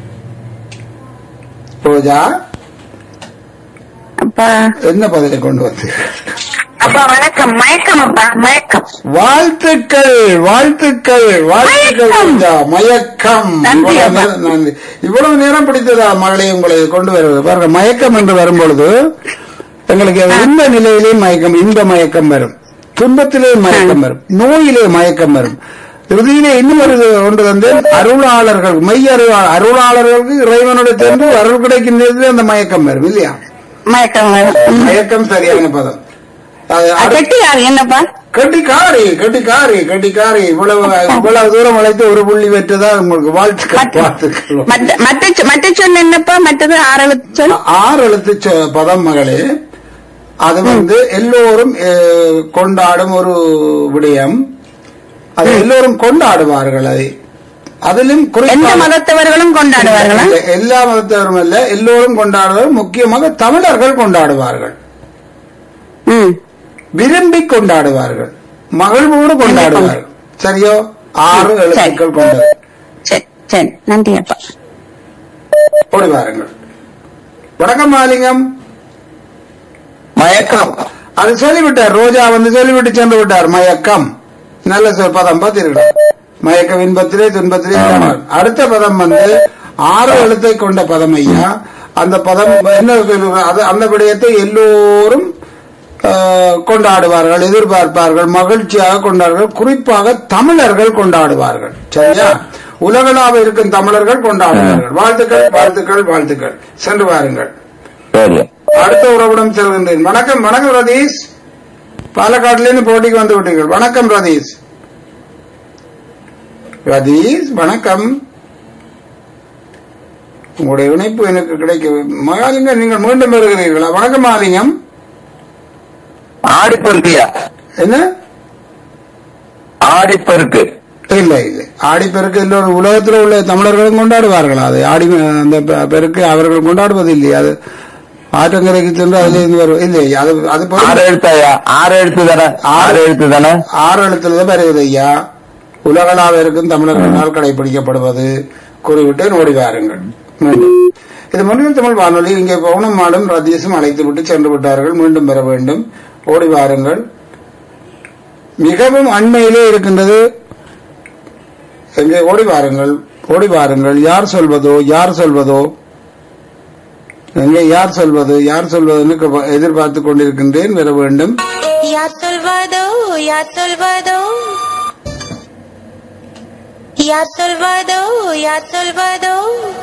ரோஜா அப்பா என்ன பதிலை கொண்டு வந்து அப்பா வணக்கம் மயக்கம் அப்பா மயக்கம் வாழ்த்துக்கள் வாழ்த்துக்கள் வாழ்த்துக்கள் மயக்கம். ரோஜா மயக்கம் நன்றி, இவ்வளவு அம்மா. நேரம் நன்றி. இவ்வளவு நேரம் பிடித்ததா மகளை உங்களை கொண்டு வருவது பாருங்க மயக்கம் என்று வரும்பொழுது எங்களுக்கு அது இன்ப நிலையிலே மயக்கம் இன்ப மயக்கம் வரும் துன்பத்திலே மயக்கம் வரும் நோயிலே மயக்கம் வரும் இறுதியிலே இன்னும் ஒரு ஒன்று வந்து அருளாளர்கள் மெய் அருளா அருளாளர்களுக்கு இறைவனுடைய சென்று அருள் கிடைக்கும் நேரத்திலே அந்த மயக்கம் வரும் இல்லையா மயக்கம் மயக்கம் சரியான பதம் அது அடுத்த- கெட்டியாரு என்னப்பா கட்டிக்காரி கட்டிக்காரி கட்டிக்காரி இவ்வளவு இவ்வளவு தூரம் அழைத்து ஒரு புள்ளி பெற்றதா உங்களுக்கு வாழ்த்துக்கள் மத்த- வாழ்த்துக்கள் மத்த மத்த சொ- மத்த சொல் என்னப்பா மற்றது ஆறெழுத்து சொல் ஆறு எழுத்து சொ- பதம் மகளே அது வந்து எல்லோரும் அஹ், கொண்டாடும் ஒரு விடயம் அது எல்லோரும் கொண்டாடுவார்கள் அதை அதிலும் எந்த குறிப்பாக மதத்தவர்களும் கொண்டாடுவார்களா இல்ல, எல்லா மதத்தவரும் அல்ல எல்லோரும் கொண்டாடுவார்கள் முக்கியமாக தமிழர்கள் கொண்டாடுவார்கள் ம் விரும்பி கொண்டாடுவார்கள் மகிழ்வோடு கொண்டாடுவார்கள் சரியோ ஆறு சரி. எழுத்துக்கள் கொண்டது சரி சரி நன்றி அப்பா ஓடி வாருங்கள் வணக்கம் மாலிங்கம் மயக்கம் அது சொல்லிவிட்டார் ரோஜா வந்து சொல்லிவிட்டு சென்று விட்டார் மயக்கம் நல்ல சொல் பதம் பார்த்திருக்கிறார் மயக்கம் இன்பத்திலே துன்பத்திலே ஆமா. காணார். அடுத்த பதம் வந்து ஆறு எழுத்தை கொண்ட பதம் ஐயா அந்த பதம் என்ன சொல்லுங்க அது அந்த விடயத்தை எல்லோரும் ஆஹ், கொண்டாடுவார்கள் எதிர்பார்ப்பார்கள் மகிழ்ச்சியாக கொண்டாடுவார்கள் குறிப்பாக தமிழர்கள் கொண்டாடுவார்கள் சரியா உலகளாவ இருக்கும் தமிழர்கள் கொண்டாடுவார்கள் வாழ்த்துக்கள் வாழ்த்துக்கள் வாழ்த்துக்கள் சென்று வாருங்கள் சரி அடுத்த உறவிடம் செல்கின்றேன் வணக்கம் வணக்கம் ரதீஷ் பாலக்காட்டிலிருந்து போட்டிக்கு வந்து விட்டீர்கள் வணக்கம் ரதீஷ் ரதீஷ் வணக்கம் உங்களுடைய இணைப்பு எனக்கு கிடைக்க மகாலிங்கம் நீங்கள் மீண்டும் வருகிறீர்களா வணக்கம் மகாலிங்கம் ஆடிப்பருக்கியா என்ன ஆடிப்பருக்கு இல்லை இல்லை ஆடிப்பெருக்கு எல்லோரும் உலகத்தில் உள்ள தமிழர்களும் கொண்டாடுவார்கள் அது ஆடி அந்த பெ- பெருக்கு அவர்கள் கொண்டாடுவது இல்லை அது ஆற்றங்கரைக்கு சென்று அதில் இருந்து வரும் இல்லை அது அது பொருள் ஆறு எழுத்தாயா ஆறு எழுத்து தானே ஆறு எழுத்து தானே ஆறு எழுத்துல தான் வருகிறது ஐயா உலகளாவ இருக்கும் தமிழர்களால் கடைபிடிக்கப்படுவது கூறிவிட்டு ஓடி வாருங்கள் மீண்டும். இது முன்னில் தமிழ் வானொலி இங்கே பவுனம் மாடும் ரதீஷும் அழைத்து விட்டு சென்று விட்டார்கள் மீண்டும் பெற வேண்டும் ஓடி வாருங்கள் மிகவும் அண்மையிலே இருக்கின்றது எங்கே ஓடி வாருங்கள் ஓடி வாருங்கள் யார் சொல்வதோ யார் சொல்வதோ எங்கே யார் சொல்வது யார் சொல்வதுன்னு க- எதிர்பார்த்து கொண்டிருக்கின்றேன் பெற வேண்டும் Ya Salvador, Ya Salvador. Ya Salvador, Ya Salvador.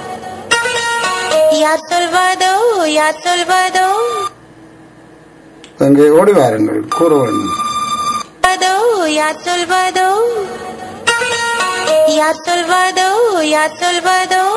Ya Salvador, Ya Salvador. அங்கே ஓடி வாருங்கள் கூற வேண்டும் Salvador, Ya Salvador. Ya Salvador, Ya Salvador.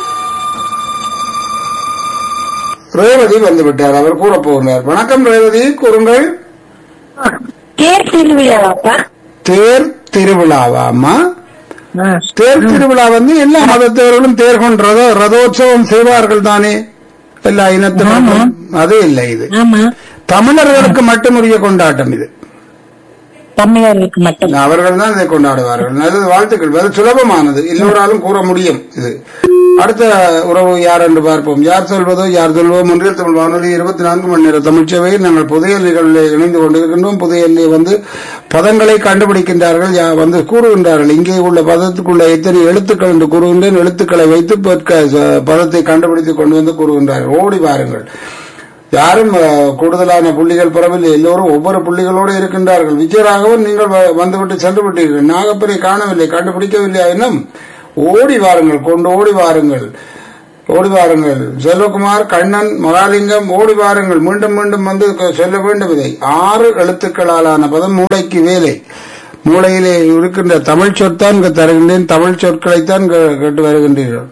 Revathi வந்து விட்டார் அவர் கூற போகிறார் வணக்கம் ரேவதி கூறுங்கள் தேர் திருவிழாவாப்பா தேர் திருவிழாவாமா தேர் திருவிழா வந்து எல்லா மதத்தவர்களும் தேர் கொண்டு ரத ரதோற்சவம் செய்வார்கள் தானே எல்லா இனத்தினரும் அது இல்லை இது ஆமா தமிழர்களுக்கு மட்டுமுரிய கொண்டாட்டம் இது தமிழர்களுக்கு மட்டும் அவர்கள் தான் இதை கொண்டாடுவார்கள் நல்லது வாழ்த்துக்கள் வெறும் சுலபமானது எல்லோராலும் கூற முடியும் இது அடுத்த உறவு யார் என்று பார்ப்போம் யார் சொல்வதோ யார் சொல்வோம் ஒன்றில் தமிழ் வானொலி இருபத்தி நான்கு மணி நேர தமிழ்ச்சபையில் நாங்கள் புதிய நிகழ்வில் இணைந்து கொண்டிருக்கின்றோம் புதிய வந்து பதங்களை கண்டுபிடிக்கின்றார்கள் யா- வந்து கூறுகின்றார்கள் இங்கே உள்ள பதத்துக்குள்ள எத்தனை எழுத்துக்கள் என்று கூறுகின்றேன் எழுத்துக்களை வைத்து பற்க- ச- பதத்தை கண்டுபிடித்து கொண்டு வந்து கூறுகின்றார்கள் ஓடி வாருங்கள் யாரும் அஹ், கூடுதலான புள்ளிகள் பெறவில்லை எல்லோரும் ஒவ்வொரு புள்ளிகளோடு இருக்கின்றார்கள் விஜயராகவும் நீங்கள் வ- வந்துவிட்டு சென்று விட்டீர்கள் நாகப்பரை காணவில்லை கண்டுபிடிக்கவில்லை இன்னும் ஓடி வாருங்கள் கொண்டு ஓடி வாருங்கள் ஓடி வாருங்கள் செல்வகுமார் கண்ணன் மகாலிங்கம் ஓடி வாருங்கள் மீண்டும் மீண்டும் வந்து க- சொல்ல வேண்டும் இதை ஆறு எழுத்துக்களாலான பதம் மூளைக்கு வேலை மூளையிலே இருக்கின்ற தமிழ் சொற்தான் இங்கு தருகின்றேன் தமிழ் சொற்களைத்தான் கே- கேட்டு வருகின்றீர்கள்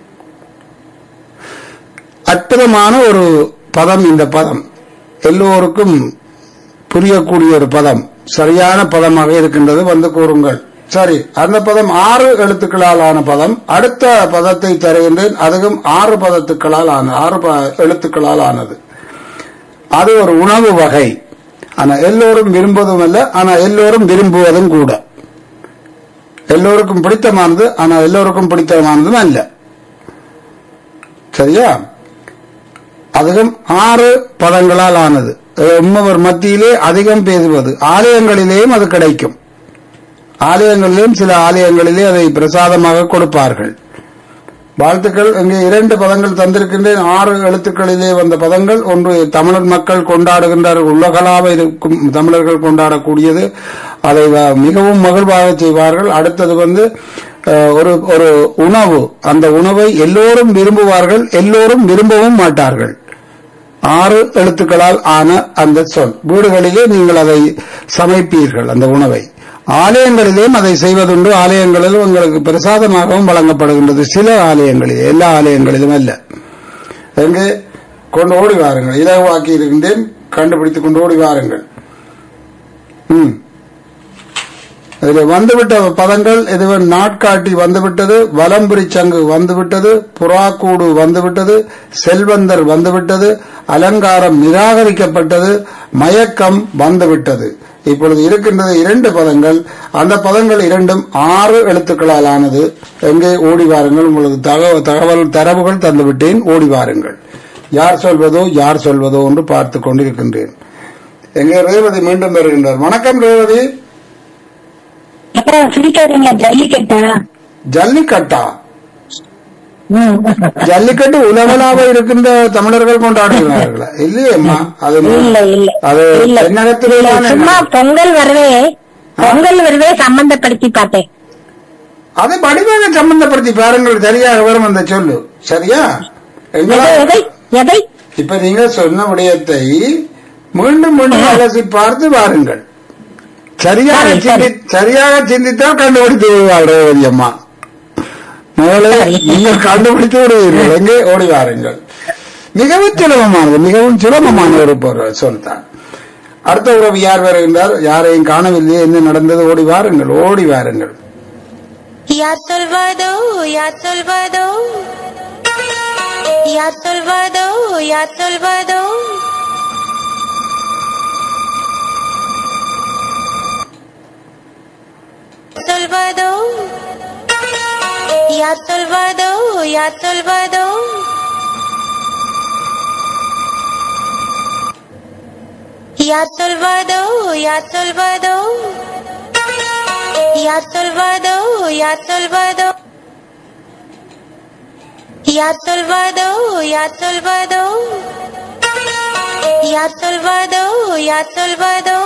அற்புதமான ஒரு பதம் இந்த பதம் எல்லோருக்கும் புரியக்கூடிய ஒரு பதம் சரியான பதமாக இருக்கின்றது வந்து கூறுங்கள் சரி அந்த பதம் ஆறு எழுத்துக்களால் ஆன பதம் அடுத்த பதத்தை தருகின்றேன் அதுவும் ஆறு பதத்துக்களால் ஆன ஆறு ப- எழுத்துக்களால் ஆனது அது ஒரு உணவு வகை ஆனா எல்லோரும் விரும்புவதும் அல்ல ஆனா எல்லோரும் விரும்புவதும் கூட எல்லோருக்கும் பிடித்தமானது ஆனா எல்லோருக்கும் பிடித்தமானதும் அல்ல சரியா அதிகம் ஆறு பதங்களால் ஆனது உம்மவர் மத்தியிலே அதிகம் பேசுவது ஆலயங்களிலேயும் அது கிடைக்கும் ஆலயங்களிலும் சில ஆலயங்களிலே அதை பிரசாதமாக கொடுப்பார்கள் வாழ்த்துக்கள் இங்கே இரண்டு பதங்கள் தந்திருக்கின்றேன் ஆறு எழுத்துக்களிலே வந்த பதங்கள் ஒன்று தமிழர் மக்கள் கொண்டாடுகின்றார்கள் உலகளாவ இருக்கும் தமிழர்கள் கொண்டாடக்கூடியது அதை வ- மிகவும் மகிழ்வாக செய்வார்கள் அடுத்தது வந்து அஹ், ஒரு ஒரு உணவு அந்த உணவை எல்லோரும் விரும்புவார்கள் எல்லோரும் விரும்பவும் மாட்டார்கள் ஆறு எழுத்துக்களால் ஆன அந்த சொல் வீடுகளிலே நீங்கள் அதை சமைப்பீர்கள் அந்த உணவை ஆலயங்களிலேயும் அதை செய்வதுண்டு ஆலயங்களிலும் உங்களுக்கு பிரசாதமாகவும் வழங்கப்படுகின்றது சில ஆலயங்களில் எல்லா ஆலயங்களிலும் அல்ல எங்கே கொண்டு ஓடி வாருங்கள் இலவாக்கி இருக்கின்றேன் கண்டுபிடித்துக் கொண்டு ஓடி வாருங்கள் ம் இதில் வந்துவிட்ட பதங்கள் இதுவன் நாட்காட்டி வந்துவிட்டது வலம்புரி சங்கு வந்துவிட்டது புறாக்கூடு வந்துவிட்டது செல்வந்தர் வந்துவிட்டது அலங்காரம் நிராகரிக்கப்பட்டது மயக்கம் வந்துவிட்டது இப்பொழுது இருக்கின்றது இரண்டு பதங்கள் அந்த பதங்கள் இரண்டும் ஆறு எழுத்துக்களால் ஆனது எங்கே ஓடி வாருங்கள் உங்களுக்கு தகவல் தகவல் தரவுகள் தந்துவிட்டேன் ஓடி வாருங்கள் யார் சொல்வதோ யார் சொல்வதோ என்று பார்த்துக் கொண்டிருக்கின்றேன் எங்கே ரேவதி மீண்டும் வருகின்றார் வணக்கம் ரேவதி அப்புறம் சிரிக்காதீங்க ஜல்லிக்கட்டா ஜல்லிக்கட்டா ம். ஜல்லிக்கட்டு உலகளாவ இருக்கின்ற தமிழர்கள் கொண்டாடுகிறார்களா இல்லையேம்மா அது இல்ல இல்ல அது இல்ல தென்னகத்தில் இல்ல, தான் சும்மா பொங்கல் வரவே பொங்கல் வரவே சம்பந்தப்படுத்தி பார்த்தேன் அதை வடிவாக சம்பந்தப்படுத்தி பாருங்கள் சரியாக வரும் அந்த சொல்லு சரியா எதை எங்களா எதை எதை இப்ப நீங்க சொன்ன விடயத்தை மீண்டும் மீண்டும் அலசி பார்த்து பாருங்கள் சரியாக சரி, சரி. சிந்தி சரியாக சிந்தித்தால் கண்டுபிடித்து விடுவாள் ரேவதி அம்மா மேலே நீங்கள் கண்டுபிடித்து விடுவீர்கள் எங்கே ஓடி வாருங்கள் மிகவும் சுலபமானது மிகவும் சுலபமான ஒரு பொருள் சொல்தான் அடுத்த உறவு யார் வருகின்றார் யாரையும் காணவில்லையே என்ன நடந்தது ஓடி வாருங்கள் ஓடி வாருங்கள் யார் சொல்வதோ யார் சொல்வதோ யார் சொல்வதோ யார் சொல்வதோ சொல்வதோ யார் சொல்வதோ யார் சொல்வதோ யார் சொல்வதோ யார் சொல்வதோ யார் சொல்வதோ யார் சொல்வதோ யார் சொல்வதோ யார் சொல்வதோ யார் சொல்வதோ யார் சொல்வதோ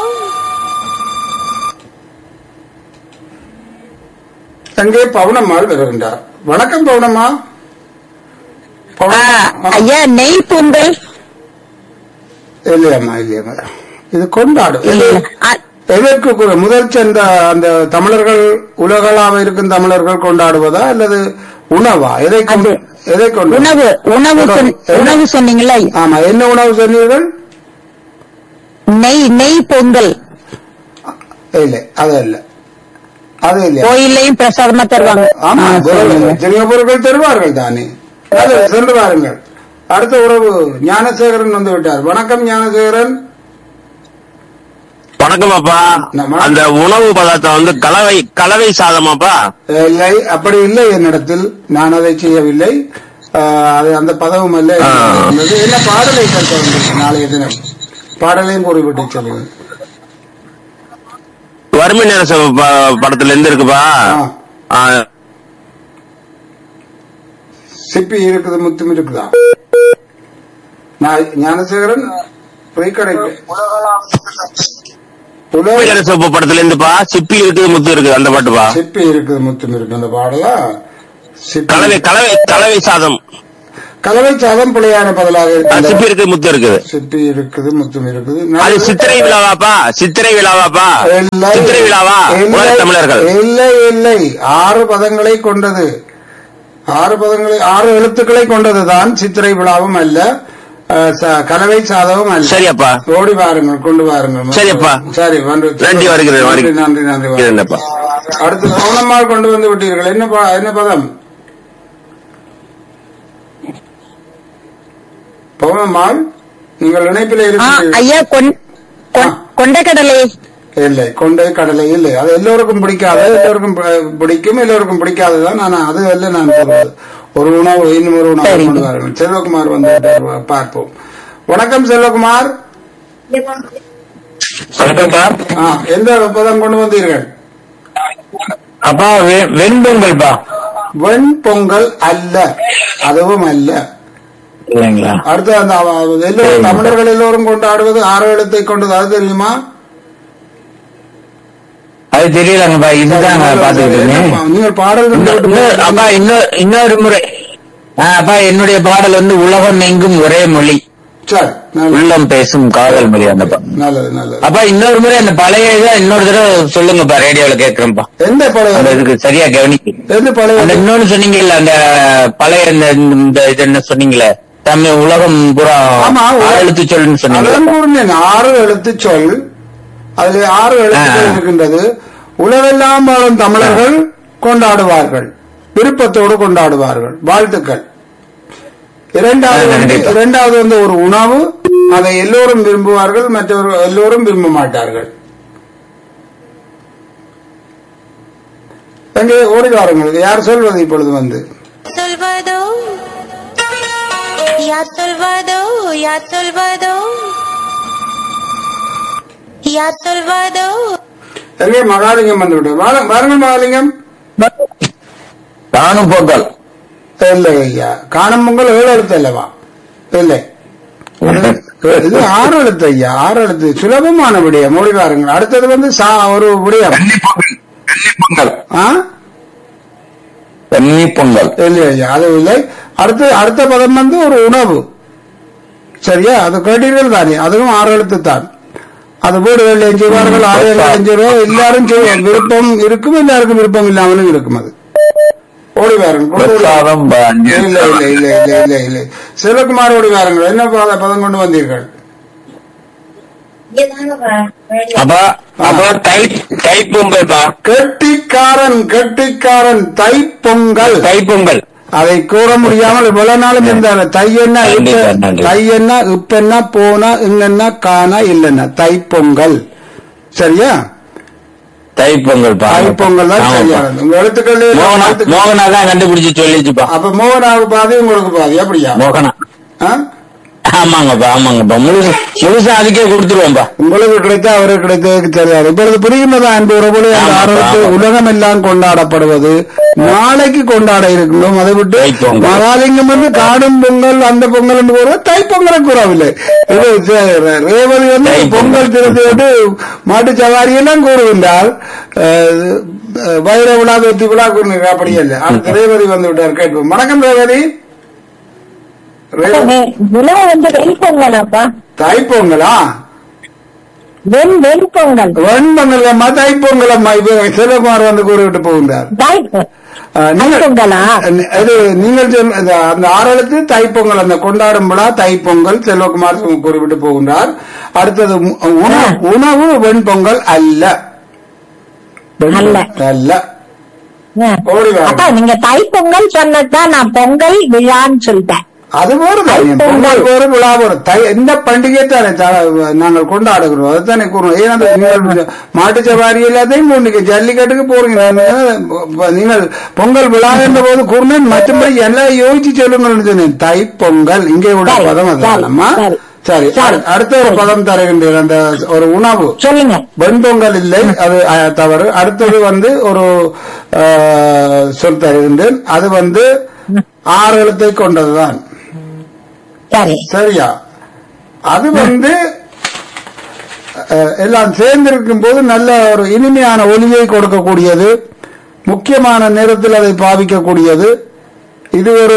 அங்கே பவுனம்மாள் வருகின்றார் வணக்கம் பவுனம்மா பவுனம்மா. ஐயா நெய் பொங்கல் இல்லையம்மா இல்லையம்மா இது கொண்டாடும் இது- எதற்கு கூட முதல் சென்ற அந்த தமிழர்கள் உலகளாவ இருக்கும் தமிழர்கள் கொண்டாடுவதா அல்லது உணவா எதை கொண்டு எதை கொண்டு உணவு உணவு சொன்ன- உணவு சொன்னீங்களா ஆமா என்ன உணவு சொன்னீர்கள் நெய் நெய் பொங்கல் இல்லை அது இல்ல அது இல்லையா கோயிலையும் பிரசாதமா தருவாங்க ஆமா ஆ, சொல்லுங்க. சிறிய பொருட்கள் தருவார்கள் தானே அது சென்று வாருங்கள் அடுத்த உறவு ஞானசேகரன் வந்து விட்டார் வணக்கம் ஞானசேகரன் வணக்கம் அப்பா நம்ம- அந்த உணவு பதார்த்தம் வந்து கலவை கலவை சாதமாப்பா இல்லை அப்படி இல்லை என்னிடத்தில் நான் அதை செய்யவில்லை ஆஹ், அது அந்த பதவும் அல்ல ஆ. இருந்தது. என்ன பாடலை கற்க வந்திருக்கு நாளைய தினம் பாடலையும் கூறிவிட்டு சொல்லுங்கள் வறுமை நேரச படத்துல இருந்து இருக்குப்பா ஆ. ஆ, சிப்பி இருக்குது முத்தும் இருக்குதா நான் ஞானசேகரன் பொய்க்கடைக்கு வறுமை உலக நேரச படத்துல இருந்துப்பா சிப்பி இருக்குது முத்து இருக்குது அந்த பாட்டுப்பா சிப்பி இருக்குது முத்தும் இருக்கு அந்த பாடலா சிப்பி கலவை கலவை கலவை சாதம் கலவை சாதம் பிழையான பதிலாக சிப்பி இருக்கிறது இருக்கு முத்து இருக்குது சிப்பி இருக்குது முத்தும் இருக்குது அது நல்லது. சித்திரை விழாவாப்பா சித்திரை விழாவாப்பா இல்லை. சித்திரை விழாவா இல்லை. உலக தமிழர்கள் இல்லை இல்லை ஆறு பதங்களை கொண்டது ஆறு பதங்களை ஆறு எழுத்துக்களை கொண்டதுதான் சித்திரை விழாவும் அல்ல அஹ், ச- கலவை சாதமும் அல்ல சரியப்பா ஓடி வாருங்கள் கொண்டு வாருங்கள் சரியப்பா. சரி வந்து நன்றி, வருகிறேன், நன்றி வருகிறேன். நன்றி நன்றி இருந்தப்பா. அடுத்து சோனம்மாள் கொண்டு வந்து விட்டீர்கள் என்ன ப- என்ன பதம் பௌனம்மாள் நீங்கள் இணைப்பில் ஆ, இருக்கிறீர்கள் ஐயா கொண்- கொண்- கொண்டைக்கடலை இல்லை கொண்டை கடலை இல்லை அது எல்லோருக்கும் பிடிக்காது எல்லோருக்கும் பி- பிடிக்கும் எல்லோருக்கும் பிடிக்காதுதான் ஆனா அது அல்ல நான் சொல்வது ஒரு உணவு இன்னும் ஒரு உணவு சரி. கொண்டு வாருங்கள் செல்வகுமார் வந்து விட்டார். வா- பார்ப்போம் வணக்கம் செல்வகுமார் வணக்கம்ப்பா ஆ, எந்த பதம் கொண்டு வந்தீர்கள் அப்பா வெ- வெண்பொங்கல்பா வெண் பொங்கல் அல்ல அதுவும் அல்ல இல்லைங்களா அடுத்து அந்த அவ- எல்லோரும் சரி. தமிழர்கள் எல்லோரும் கொண்டாடுவது ஆறு எழுத்தை கொண்டது அது தெரியுமா அது தெரியலங்கப்பா இதுதான் நான் பாத்துக்கிட்டு இருந்தேன் என்னப்பா, நீங்கள் பாடல் கொண்டு இன்னொ- விட்டு இன்னொ- அப்பா இன்னொரு இன்னொரு முறை ஆ, அப்பா என்னுடைய பாடல் வந்து உலகம் எங்கும் ஒரே மொழி சரி நல்லது உள்ளம் பேசும் காதல் மொழி அந்தப்பா நல்லது நல்லது அப்பா இன்னொரு முறை அந்த பழைய இதை இன்னொரு தடவை சொல்லுங்கப்பா ரேடியோல கேக்குறேன்ப்பா எந்த அந்த பழைய இதுக்கு சரியா கவனிக்கு எந்த பழைய அந்த இன்னொன்னு சொன்னீங்கல்ல அந்த பழைய இந்த இந்த இது என்ன சொன்னீங்களே தமிழ் உலகம் பூரா ஆமா, ஆறு எழுத்து சொல்லுன்னு சொன்னீங்க அதான் கூறினேன் ஆறு எழுத்து சொல் அதுல ஆறு எழுத்துக்கள் ஆ. இருக்கின்றது உலகெல்லாம் வாழும் தமிழர்கள் கொண்டாடுவார்கள் விருப்பத்தோடு கொண்டாடுவார்கள் வாழ்த்துக்கள் இரண்டாவது ஆ, வந்து நன்றிப்பா. இரண்டாவது வந்து ஒரு உணவு அதை எல்லோரும் விரும்புவார்கள் மற்றவர்கள் எல்லோரும் விரும்ப மாட்டார்கள் எங்கே ஓடி வாருங்கள் யார் சொல்வது இப்பொழுது வந்து சொல்வதோ யார் சொல்வதோ யார் சொல்வதோ யார் சொல்வதோ எங்கே மகாலிங்கம் வந்து விட்டது வாரு- வாருங்கள் மகாலிங்கம் நானும் பொங்கல் இல்லை ஐயா காணும் பொங்கல் ஏழு எழுத்து அல்லவா இல்லை இது ஆறு எழுத்து ஐயா ஆறு எழுத்து சுலபமான விடயம் மொழி பாருங்கள் அடுத்தது வந்து சா- ஒரு விடயம் பொங்கல் ஆ கன்னி பொங்கல் இல்லை ஐயா அது இல்லை அடுத்து அடுத்த பதம் வந்து ஒரு உணவு சரியா அது கேட்டீர்கள் தானே அதுவும் ஆறு எழுத்து தான் அது வீடுகளில் செய்வார்கள் ஆலயங்களில் செய்வார்கள் எல்லாரும் செய்வார்கள் விருப்பம் இருக்கும் எல்லாருக்கும் விருப்பம் இல்லாமலும் இருக்கும் அது ஓடி வாருங்கள் கொண்டு ஓடி பிரசாதம் இல்லை இல்லை இல்லை இல்லை இல்லை இல்லை சிவகுமார் ஓடி வாருங்கள் என்ன பத- பதம் கொண்டு வந்தீர்கள் அப்பா அப்பா தை தை பொங்கல்பா கெட்டிக்காரன் கெட்டிக்காரன் தைப்பொங்கல் தை பொங்கல் அதை கூற முடியாமல் இவ்வளவு நாளும் இருந்தாரு தை என்ன நன்றி இப்ப- சார், நன்றி. தை என்ன இப்ப என்ன போனா இங்கன்னா காணா இல்லைன்னா தைப்பொங்கல் சரியா தை பொங்கல் பா தைப்பொங்கல் தான் சரியா உங்க எழுத்துக்கள் மோகனா மோகனா தான் கண்டுபிடிச்சு சொல்லிச்சுப்பா அப்ப மோகனாவுக்கு பாதி உங்களுக்கு பாதி அப்படியா மோகனா ஆ? ஆமாங்கப்பா ஆமாங்கப்பா முழுசு முழுசா அதுக்கே கொடுத்துருவோம்ப்பா உங்களுக்கு கிடைத்த அவருக்கு கிடைத்ததுக்கு தெரியாது இப்பொழுது புரிகின்றதா அன்பு உறவுகளே அந்த ஆமாப்பா, ஆரோக்கிய ஆமா. உலகம் எல்லாம் கொண்டாடப்படுவது நாளைக்கு கொண்டாட இருக்கின்றோம் அதை விட்டு தைப்பொங்கல். மகாலிங்கம் வந்து காடும் பொங்கல் அந்த பொங்கல் என்று கூற தைப்பொங்கலை கூறவில்லை இது சே- ரேவதி வந்து தைப்பொங்கல். பொங்கல் தினத்தை விட்டு மாட்டு சவாரி எல்லாம் கூறுகின்றால் அஹ், அஹ், வைர விழா வெற்றி விழா கூறுகிறார் அப்படி இல்லை அடுத்து ரேவதி வந்து விட்டார் கேட்போம் வணக்கம் ரேவதி ரேவதி விழா வந்து வெண்பொங்கலாப்பா தைப்பொங்கலா வெண் வெண்பொங்கல் வெண்பொங்கல் அம்மா தைப்பொங்கல் அம்மா இப்ப சிவகுமார் வந்து கூறிவிட்டு போகின்றார் தாய்- அஹ், நீங்கள்- தைப்பொங்கலா அது நீங்கள் சொன்ன- அந்த அந்த ஆறெழுத்து தைப்பொங்கல் அந்த கொண்டாடும் விழா தைப்பொங்கல் செல்வகுமார் குறிப்பிட்டு போகின்றார் அடுத்தது உ- உணவு உணவு வெண்பொங்கல் அல்ல அல்ல. அல்ல ஆ. ஓடி வா. அப்பா நீங்க தைப்பொங்கல் சொன்னதுதான் நான் பொங்கல் விழான்னு சொல்லிட்டேன் அது போறது தைப்பொங்கல். பொங்கல் போற விழா போறது தை எந்த பண்டிகை தானே த- நாங்கள் கொண்டாடுகிறோம் அதுதானே கூறுவோம் ஏன் அந்த நீங்கள் மாட்டு சவாரி எல்லாத்தையும் கொண்டு ஜல்லிக்கட்டுக்கு போறீங்க நான் நீங்கள் பொங்கல் விழா என்ற போது கூறினேன் மற்றபடி எல்லாம் யோசிச்சு சொல்லுங்கள்னு சொன்னேன் தை பொங்கல் இங்கே உள்ள சரி, பதம் சரி, அதுதானம்மா சரி. சரி சரி. அடு- அடுத்த ஒரு பதம் தருகின்றேன் அந்த ஒரு உணவு சொல்லுங்க வெண்பொங்கல் இல்லை அது அஹ், தவறு அடுத்தது வந்து ஒரு அஹ், சொல் தருகின்றேன் அது வந்து ஆறு எழுத்தை கொண்டதுதான் சரி சரியா அது வந்து அஹ், எல்லாம் சேர்ந்திருக்கும் போது நல்ல ஒரு இனிமையான ஒலியை கொடுக்கக்கூடியது முக்கியமான நேரத்தில் அதை பாவிக்கக்கூடியது இது ஒரு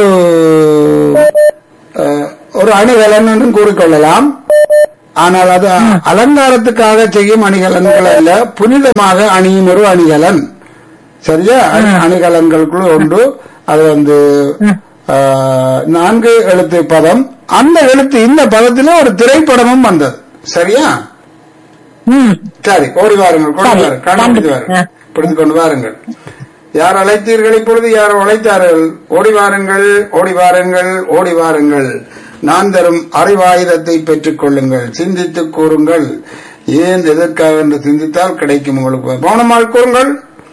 அஹ், ஒரு அணிகலன் என்றும் கூறிக்கொள்ளலாம் ஆனால் அது அலங்காரத்துக்காக செய்யும் அணிகலன்கள் அல்ல புனிதமாக அணியும் ஒரு அணிகலன் சரியா அணி- அணிகலன்களுக்குள் ஒன்று அது வந்து ஆஹ், நான்கு எழுத்து பதம் அந்த எழுத்து இந்த பதத்திலே ஒரு திரைப்படமும் வந்தது சரியா ம் சரி ஓடி வாருங்கள் கொண்டு சரி, வாருங்கள் கண்டுபிடித்து கண்டு- வாருங்கள் ஆ. பிடித்து கொண்டு வாருங்கள் யார் அழைத்தீர்கள் இப்பொழுது யார் அழைத்தார்கள் ஓடி வாருங்கள் ஓடி வாருங்கள் ஓடி வாருங்கள் நான் தரும் அறிவாயுதத்தை பெற்றுக் கொள்ளுங்கள் சிந்தித்து கூறுங்கள் ஏன் எதற்காக என்று சிந்தித்தால் கிடைக்கும் உங்களுக்கு பவுனம்மாள் கூறுங்கள்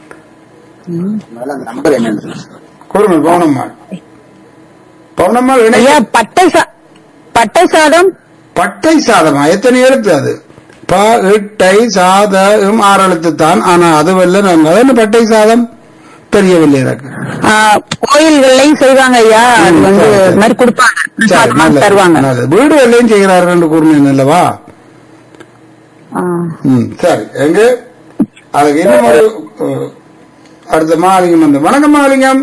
கூறுங்கள் பவுனம்மாள் பவுனம்மாள் இணை- ஐயா பட்டை சா- பட்டை சாதம் பட்டை சாதமா எத்தனை எழுத்து அது ப இட்டை சாதம் ஆறு எழுத்து தான் ஆனா அதுவல்ல நாங்க அது என்ன பட்டை சாதம் தெரியவில்லை எனக்கு ஆ, கோயில்கள்லயும் செய்வாங்க ஐயா அது ம், வந்து சரி, சரி. இது மாதிரி கொடுப்பாங்க சரி, பிரசாதமா நல்லது, தருவாங்க நல்லது. வீடு எல்லையும் செய்கிறார்கள் என்று கூறினேன் அல்லவா ஆ. ம் சரி எங்க அதுக்கு இன்னும் ஒரு அஹ், அடுத்த மாலிங்கம் வந்து வணக்கம் மாலிங்கம்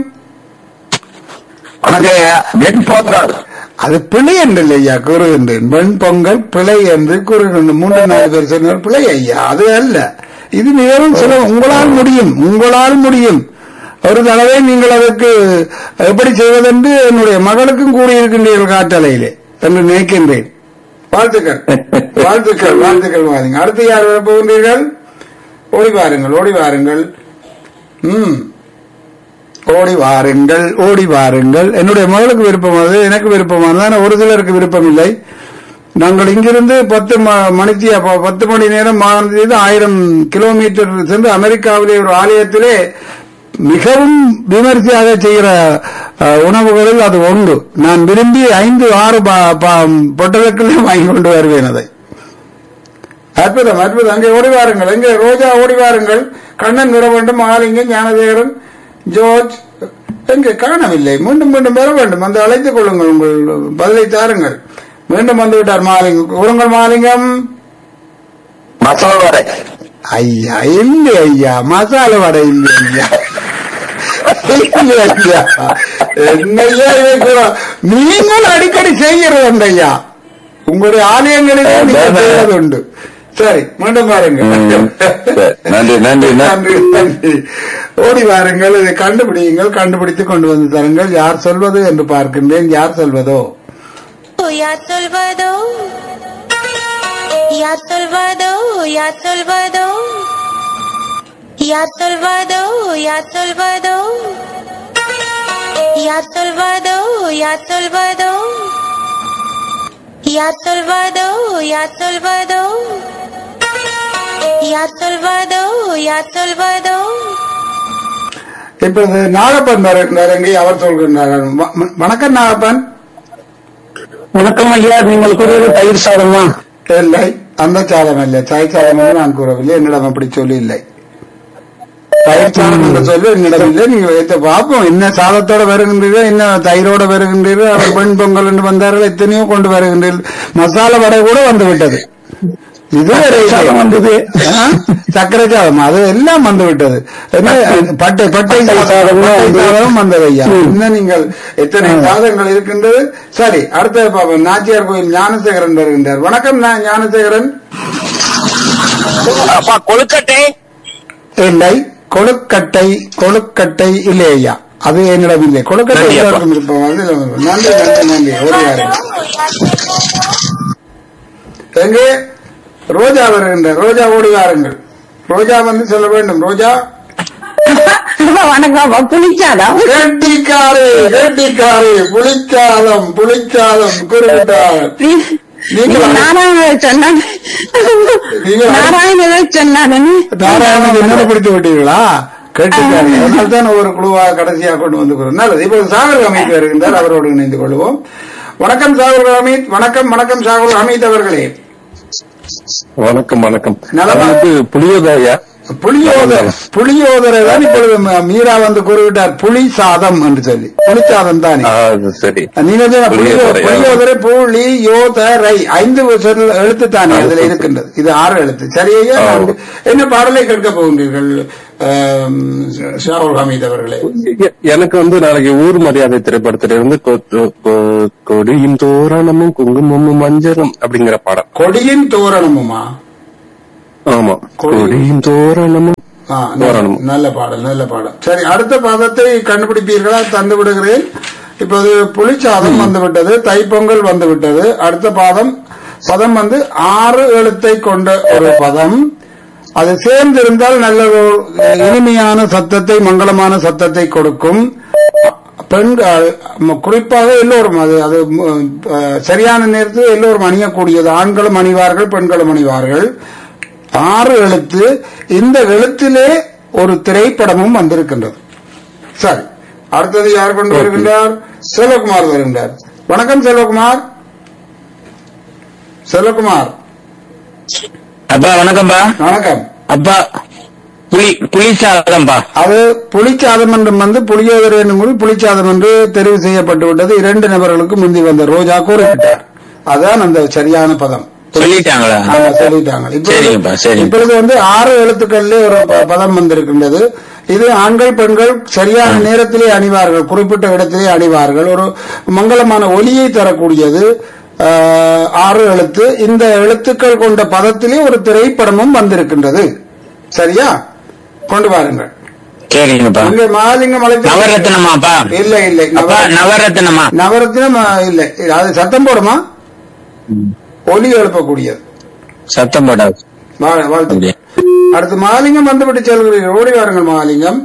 அது பிழை என்று ஐயா கூறுகின்றேன் வெண் பொங்கல் பிழை என்று கூறுகின்றேன் மூன்று நாலு பேர் சொன்னார் பிழை ஐயா அது அல்ல இது மிகவும் சில உங்களால் முடியும் உங்களால் முடியும் ஒரு தடவை நீங்கள் அதற்கு எப்படி செய்வதென்று என்னுடைய மகளுக்கும் கூறியிருக்கின்றீர்கள் காற்றலையிலே என்று நினைக்கின்றேன் வாழ்த்துக்கள் வாழ்த்துக்கள் வாழ்த்துக்கள் வாருங்க அடுத்து யார் வர போகின்றீர்கள் ஓடி வாருங்கள் ஓடி வாருங்கள் ம் ஓடி வாருங்கள் ஓடி வாருங்கள் என்னுடைய மகளுக்கு விருப்பமானது எனக்கு விருப்பமானது ஆனால் ஒரு சிலருக்கு விருப்பம் இல்லை நாங்கள் இங்கிருந்து பத்து ம- மணிக்கு அப்ப பத்து மணி நேரம் மாநில ஆயிரம் கிலோமீட்டர் சென்று அமெரிக்காவிலே ஒரு ஆலயத்திலே மிகவும் விமர்சையாக செய்கிற அஹ், உணவுகளில் அது ஒன்று நான் விரும்பி ஐந்து ஆறு ப- ப- பொட்டலுக்குள்ளே வாங்கி கொண்டு வருவேன் அதை அற்புதம் அற்புதம் அங்கே ஓடி வாருங்கள் எங்கே ரோஜா ஓடி வாருங்கள் கண்ணன் விட வேண்டும் ஆலிங்கம் ஞானதேவரன் ஜோர்ஜ் எங்கே காணவில்லை மீண்டும் மீண்டும் வர வேண்டும் வந்து அழைத்துக் கொள்ளுங்கள் உங்கள் பதிலை தாருங்கள் மீண்டும் வந்து விட்டார் மாலிங்கம் கூறுங்கள் மாலிங்கம் மசாலா வடை ஐயா இல்லை ஐயா மசாலா வடை இல்லை ஐயா இல்லை ஐயா என்னையா இதை கூற- நீங்கள் அடிக்கடி செய்கிறது ஐயா உங்களுடைய ஆலயங்களிலே நீங்கள் செய்வது உண்டு சரி மீண்டும் பாருங்க ம். சரி. நன்றி, நன்றி, நன்றி. நன்றி நன்றி ஓடி வாருங்கள் இதை கண்டுபிடியுங்கள் கண்டுபிடித்து கொண்டு வந்து தருங்கள் யார் சொல்வது என்று பார்க்கின்றேன் யார் சொல்வதோ Ya Salvador, Ya Salvador, Ya Salvador, Ya Salvador, Ya Salvador, Ya Salvador, Ya Salvador, Ya Salvador, Ya Salvador, Ya Salvador, Ya Salvador. இப்பொழுது நாகப்பன் நர- நரங்கி அவர் சொல்கின்றார் வ- வ- வணக்கம் நாகப்பன் வணக்கம் ஐயா நீங்கள் கூறுவது தயிர் சாதமா இல்லை அந்த சாதம் இல்லை தாய் சாதம் என்று நான் கூறவில்லை என்னிடம் அப்படி சொல்லி இல்லை தயிர் சாதம் என்று சொல்லி என்னிடம் இல்லை நீங்க வைத்த பார்ப்போம் என்ன சாதத்தோட வருகின்றீர்கள் என்ன தயிரோட வருகின்றீர்கள் அவர் பெண் பொங்கல் என்று வந்தார்கள் எத்தனையோ கொண்டு வருகின்றீர்கள் மசாலா வடை கூட வந்து விட்டது இது வேற இல்லை. சாதம் வந்தது. ஆ? சர்க்கரை சாதம் அது எல்லாம் வந்து விட்டது என்ன, பட்டை பட்டை சாதம் பட்டை சாதமும் வந்தது ஐயா இன்னும் நீங்கள் எத்தனை சாதங்கள் இருக்கின்றது சரி அடுத்தது பாப்போம் நாச்சியார் கோயில் ஞானசேகரன் வருகின்றார் வணக்கம் நான் ஞானசேகரன் அப்பா கொழுக்கட்டை இல்லை கொழுக்கட்டை கொழுக்கட்டை இல்லை ஐயா அது என்னிடம் இல்லை கொழுக்கட்டை நன்றி அப்பா. எல்லாருக்கும் இருப்போம் அது நன்றி நன்றி நன்றி ஓடியாரு எங்கே ரோஜா வருகின்றார் ரோஜா ஓடி வாருங்கள் ரோஜா வந்து சொல்ல வேண்டும் ரோஜா வணக்கம் புளிச்சாதம் கெட்டிக்காரு கெட்டிக்காரு புளிச்சாதம் புளிச்சாதம் குறிப்பிட்டார் நீங்கள் நாராயண சொன்னாங்க நீங்கள் நாராயண சொன்னாங்க நாராயணன் என்னோட பிடித்து விட்டீர்களா கேட்டுக்காரு அதனால தான் ஒரு குழுவாக கடைசியாக கொண்டு வந்து நல்லது இப்போது சாகர் அமித் வருகின்றார் அவரோடு இணைந்து கொள்வோம் வணக்கம் சாகர் அமித் வணக்கம் வணக்கம் சாகர் அமித் அவர்களே வணக்கம் வணக்கம் நலமா? அது வந்து புளியோதரையா புளியோதர் புளியோதரை தான் இப்பொழுது ம- மீரா வந்து கூறிவிட்டார் புளி சாதம் என்று சொல்லி புளி சாதம் தானே ஆ, அது சரி நீங்க சொன்ன புளியோ- புளியோதரை, ஆ. புளியோதரை புளி யோதரை ஐந்து சொல் எழுத்து தானே அதுல இருக்கின்றது இது ஆறு எழுத்து சரியா ஆ. என்ன பாடலை கேட்க போகின்றீர்கள் ஆம், ஷாருல் ஹமீத் அவர்களே எ- எனக்கு வந்து நாளைக்கு ஊர் மரியாதை திரைப்படத்திலிருந்து கொ- கொ- கொ- கொடியின் தோரணமும் குங்குமமும் மஞ்சளும் அப்படிங்கிற பாடம் கொடியின் தோரணமுமா ஆமா கொடி- கொடியின் தோரணமும் ஆ, நல்ல- தோரணம். நல்ல பாடல் நல்ல பாடல் சரி அடுத்த பாதத்தை கண்டுபிடிப்பீர்களா தந்து விடுகிறேன் இப்போது புளிச்சாதம் வந்து விட்டது தைப்பொங்கல் வந்து விட்டது அடுத்த பாதம் பதம் வந்து ஆறு எழுத்தை கொண்ட ஒரு பதம் அது சேர்ந்திருந்தால் நல்ல ஒரு இனிமையான சத்தத்தை மங்களமான சத்தத்தை கொடுக்கும் பெண்கள் ம- குறிப்பாக எல்லோரும் அது அது ம், அஹ், சரியான நேரத்தில் எல்லோரும் அணியக்கூடியது ஆண்களும் அணிவார்கள் பெண்களும் அணிவார்கள் ஆறு எழுத்து இந்த எழுத்திலே ஒரு திரைப்படமும் வந்திருக்கின்றது சரி அடுத்தது யார் கொண்டு வருகின்றார் செல்வகுமார் வருகின்றார் வணக்கம் செல்வகுமார் செல்வகுமார் அப்பா வணக்கம்ப்பா வணக்கம் அப்பா புலி புலி சாதம்ப்பா அது புலிச்சாதம் என்றும் வந்து புளியோதரை என்னும் கூட புலிச்சாதம் என்று தெரிவு செய்யப்பட்டு விட்டது இரண்டு நபர்களுக்கு முந்தி வந்த ரோஜா கூறிவிட்டார் அதான் அந்த சரியான பதம் சொல்லிட்டாங்களா ஆமா, சொல்லிட்டாங்க இப்பொழுது- சரிங்கப்பா, சரிங்க. இப்பொழுது வந்து ஆறு எழுத்துக்கள்ல ஒரு ப- பதம் வந்திருக்கின்றது இது ஆண்கள் பெண்கள் சரியான நேரத்திலே அணிவார்கள் குறிப்பிட்ட இடத்திலே அணிவார்கள் ஒரு மங்களமான ஒலியை தரக்கூடியது ஆஹ், ஆறு எழுத்து இந்த எழுத்துக்கள் கொண்ட பதத்திலே ஒரு திரைப்படமும் வந்திருக்கின்றது சரியா கொண்டு வாருங்கள் சரிங்கப்பா இங்க மகாலிங்கம் அழைத்து நவரத்னமாப்பா இல்ல இல்லை அப்பா நவ- நவரத்னமா நவரத்னம் ஆ, இல்லை அது சத்தம் போடுமா ஒலி எழுப்பக்கூடியது சத்தம் போடாது வா- வாழ்த்து அப்படியா? அடுத்து மகாலிங்கம் வந்துவிட்டு செல்கிறீர்கள் ஓடி வாருங்கள் மகாலிங்கம்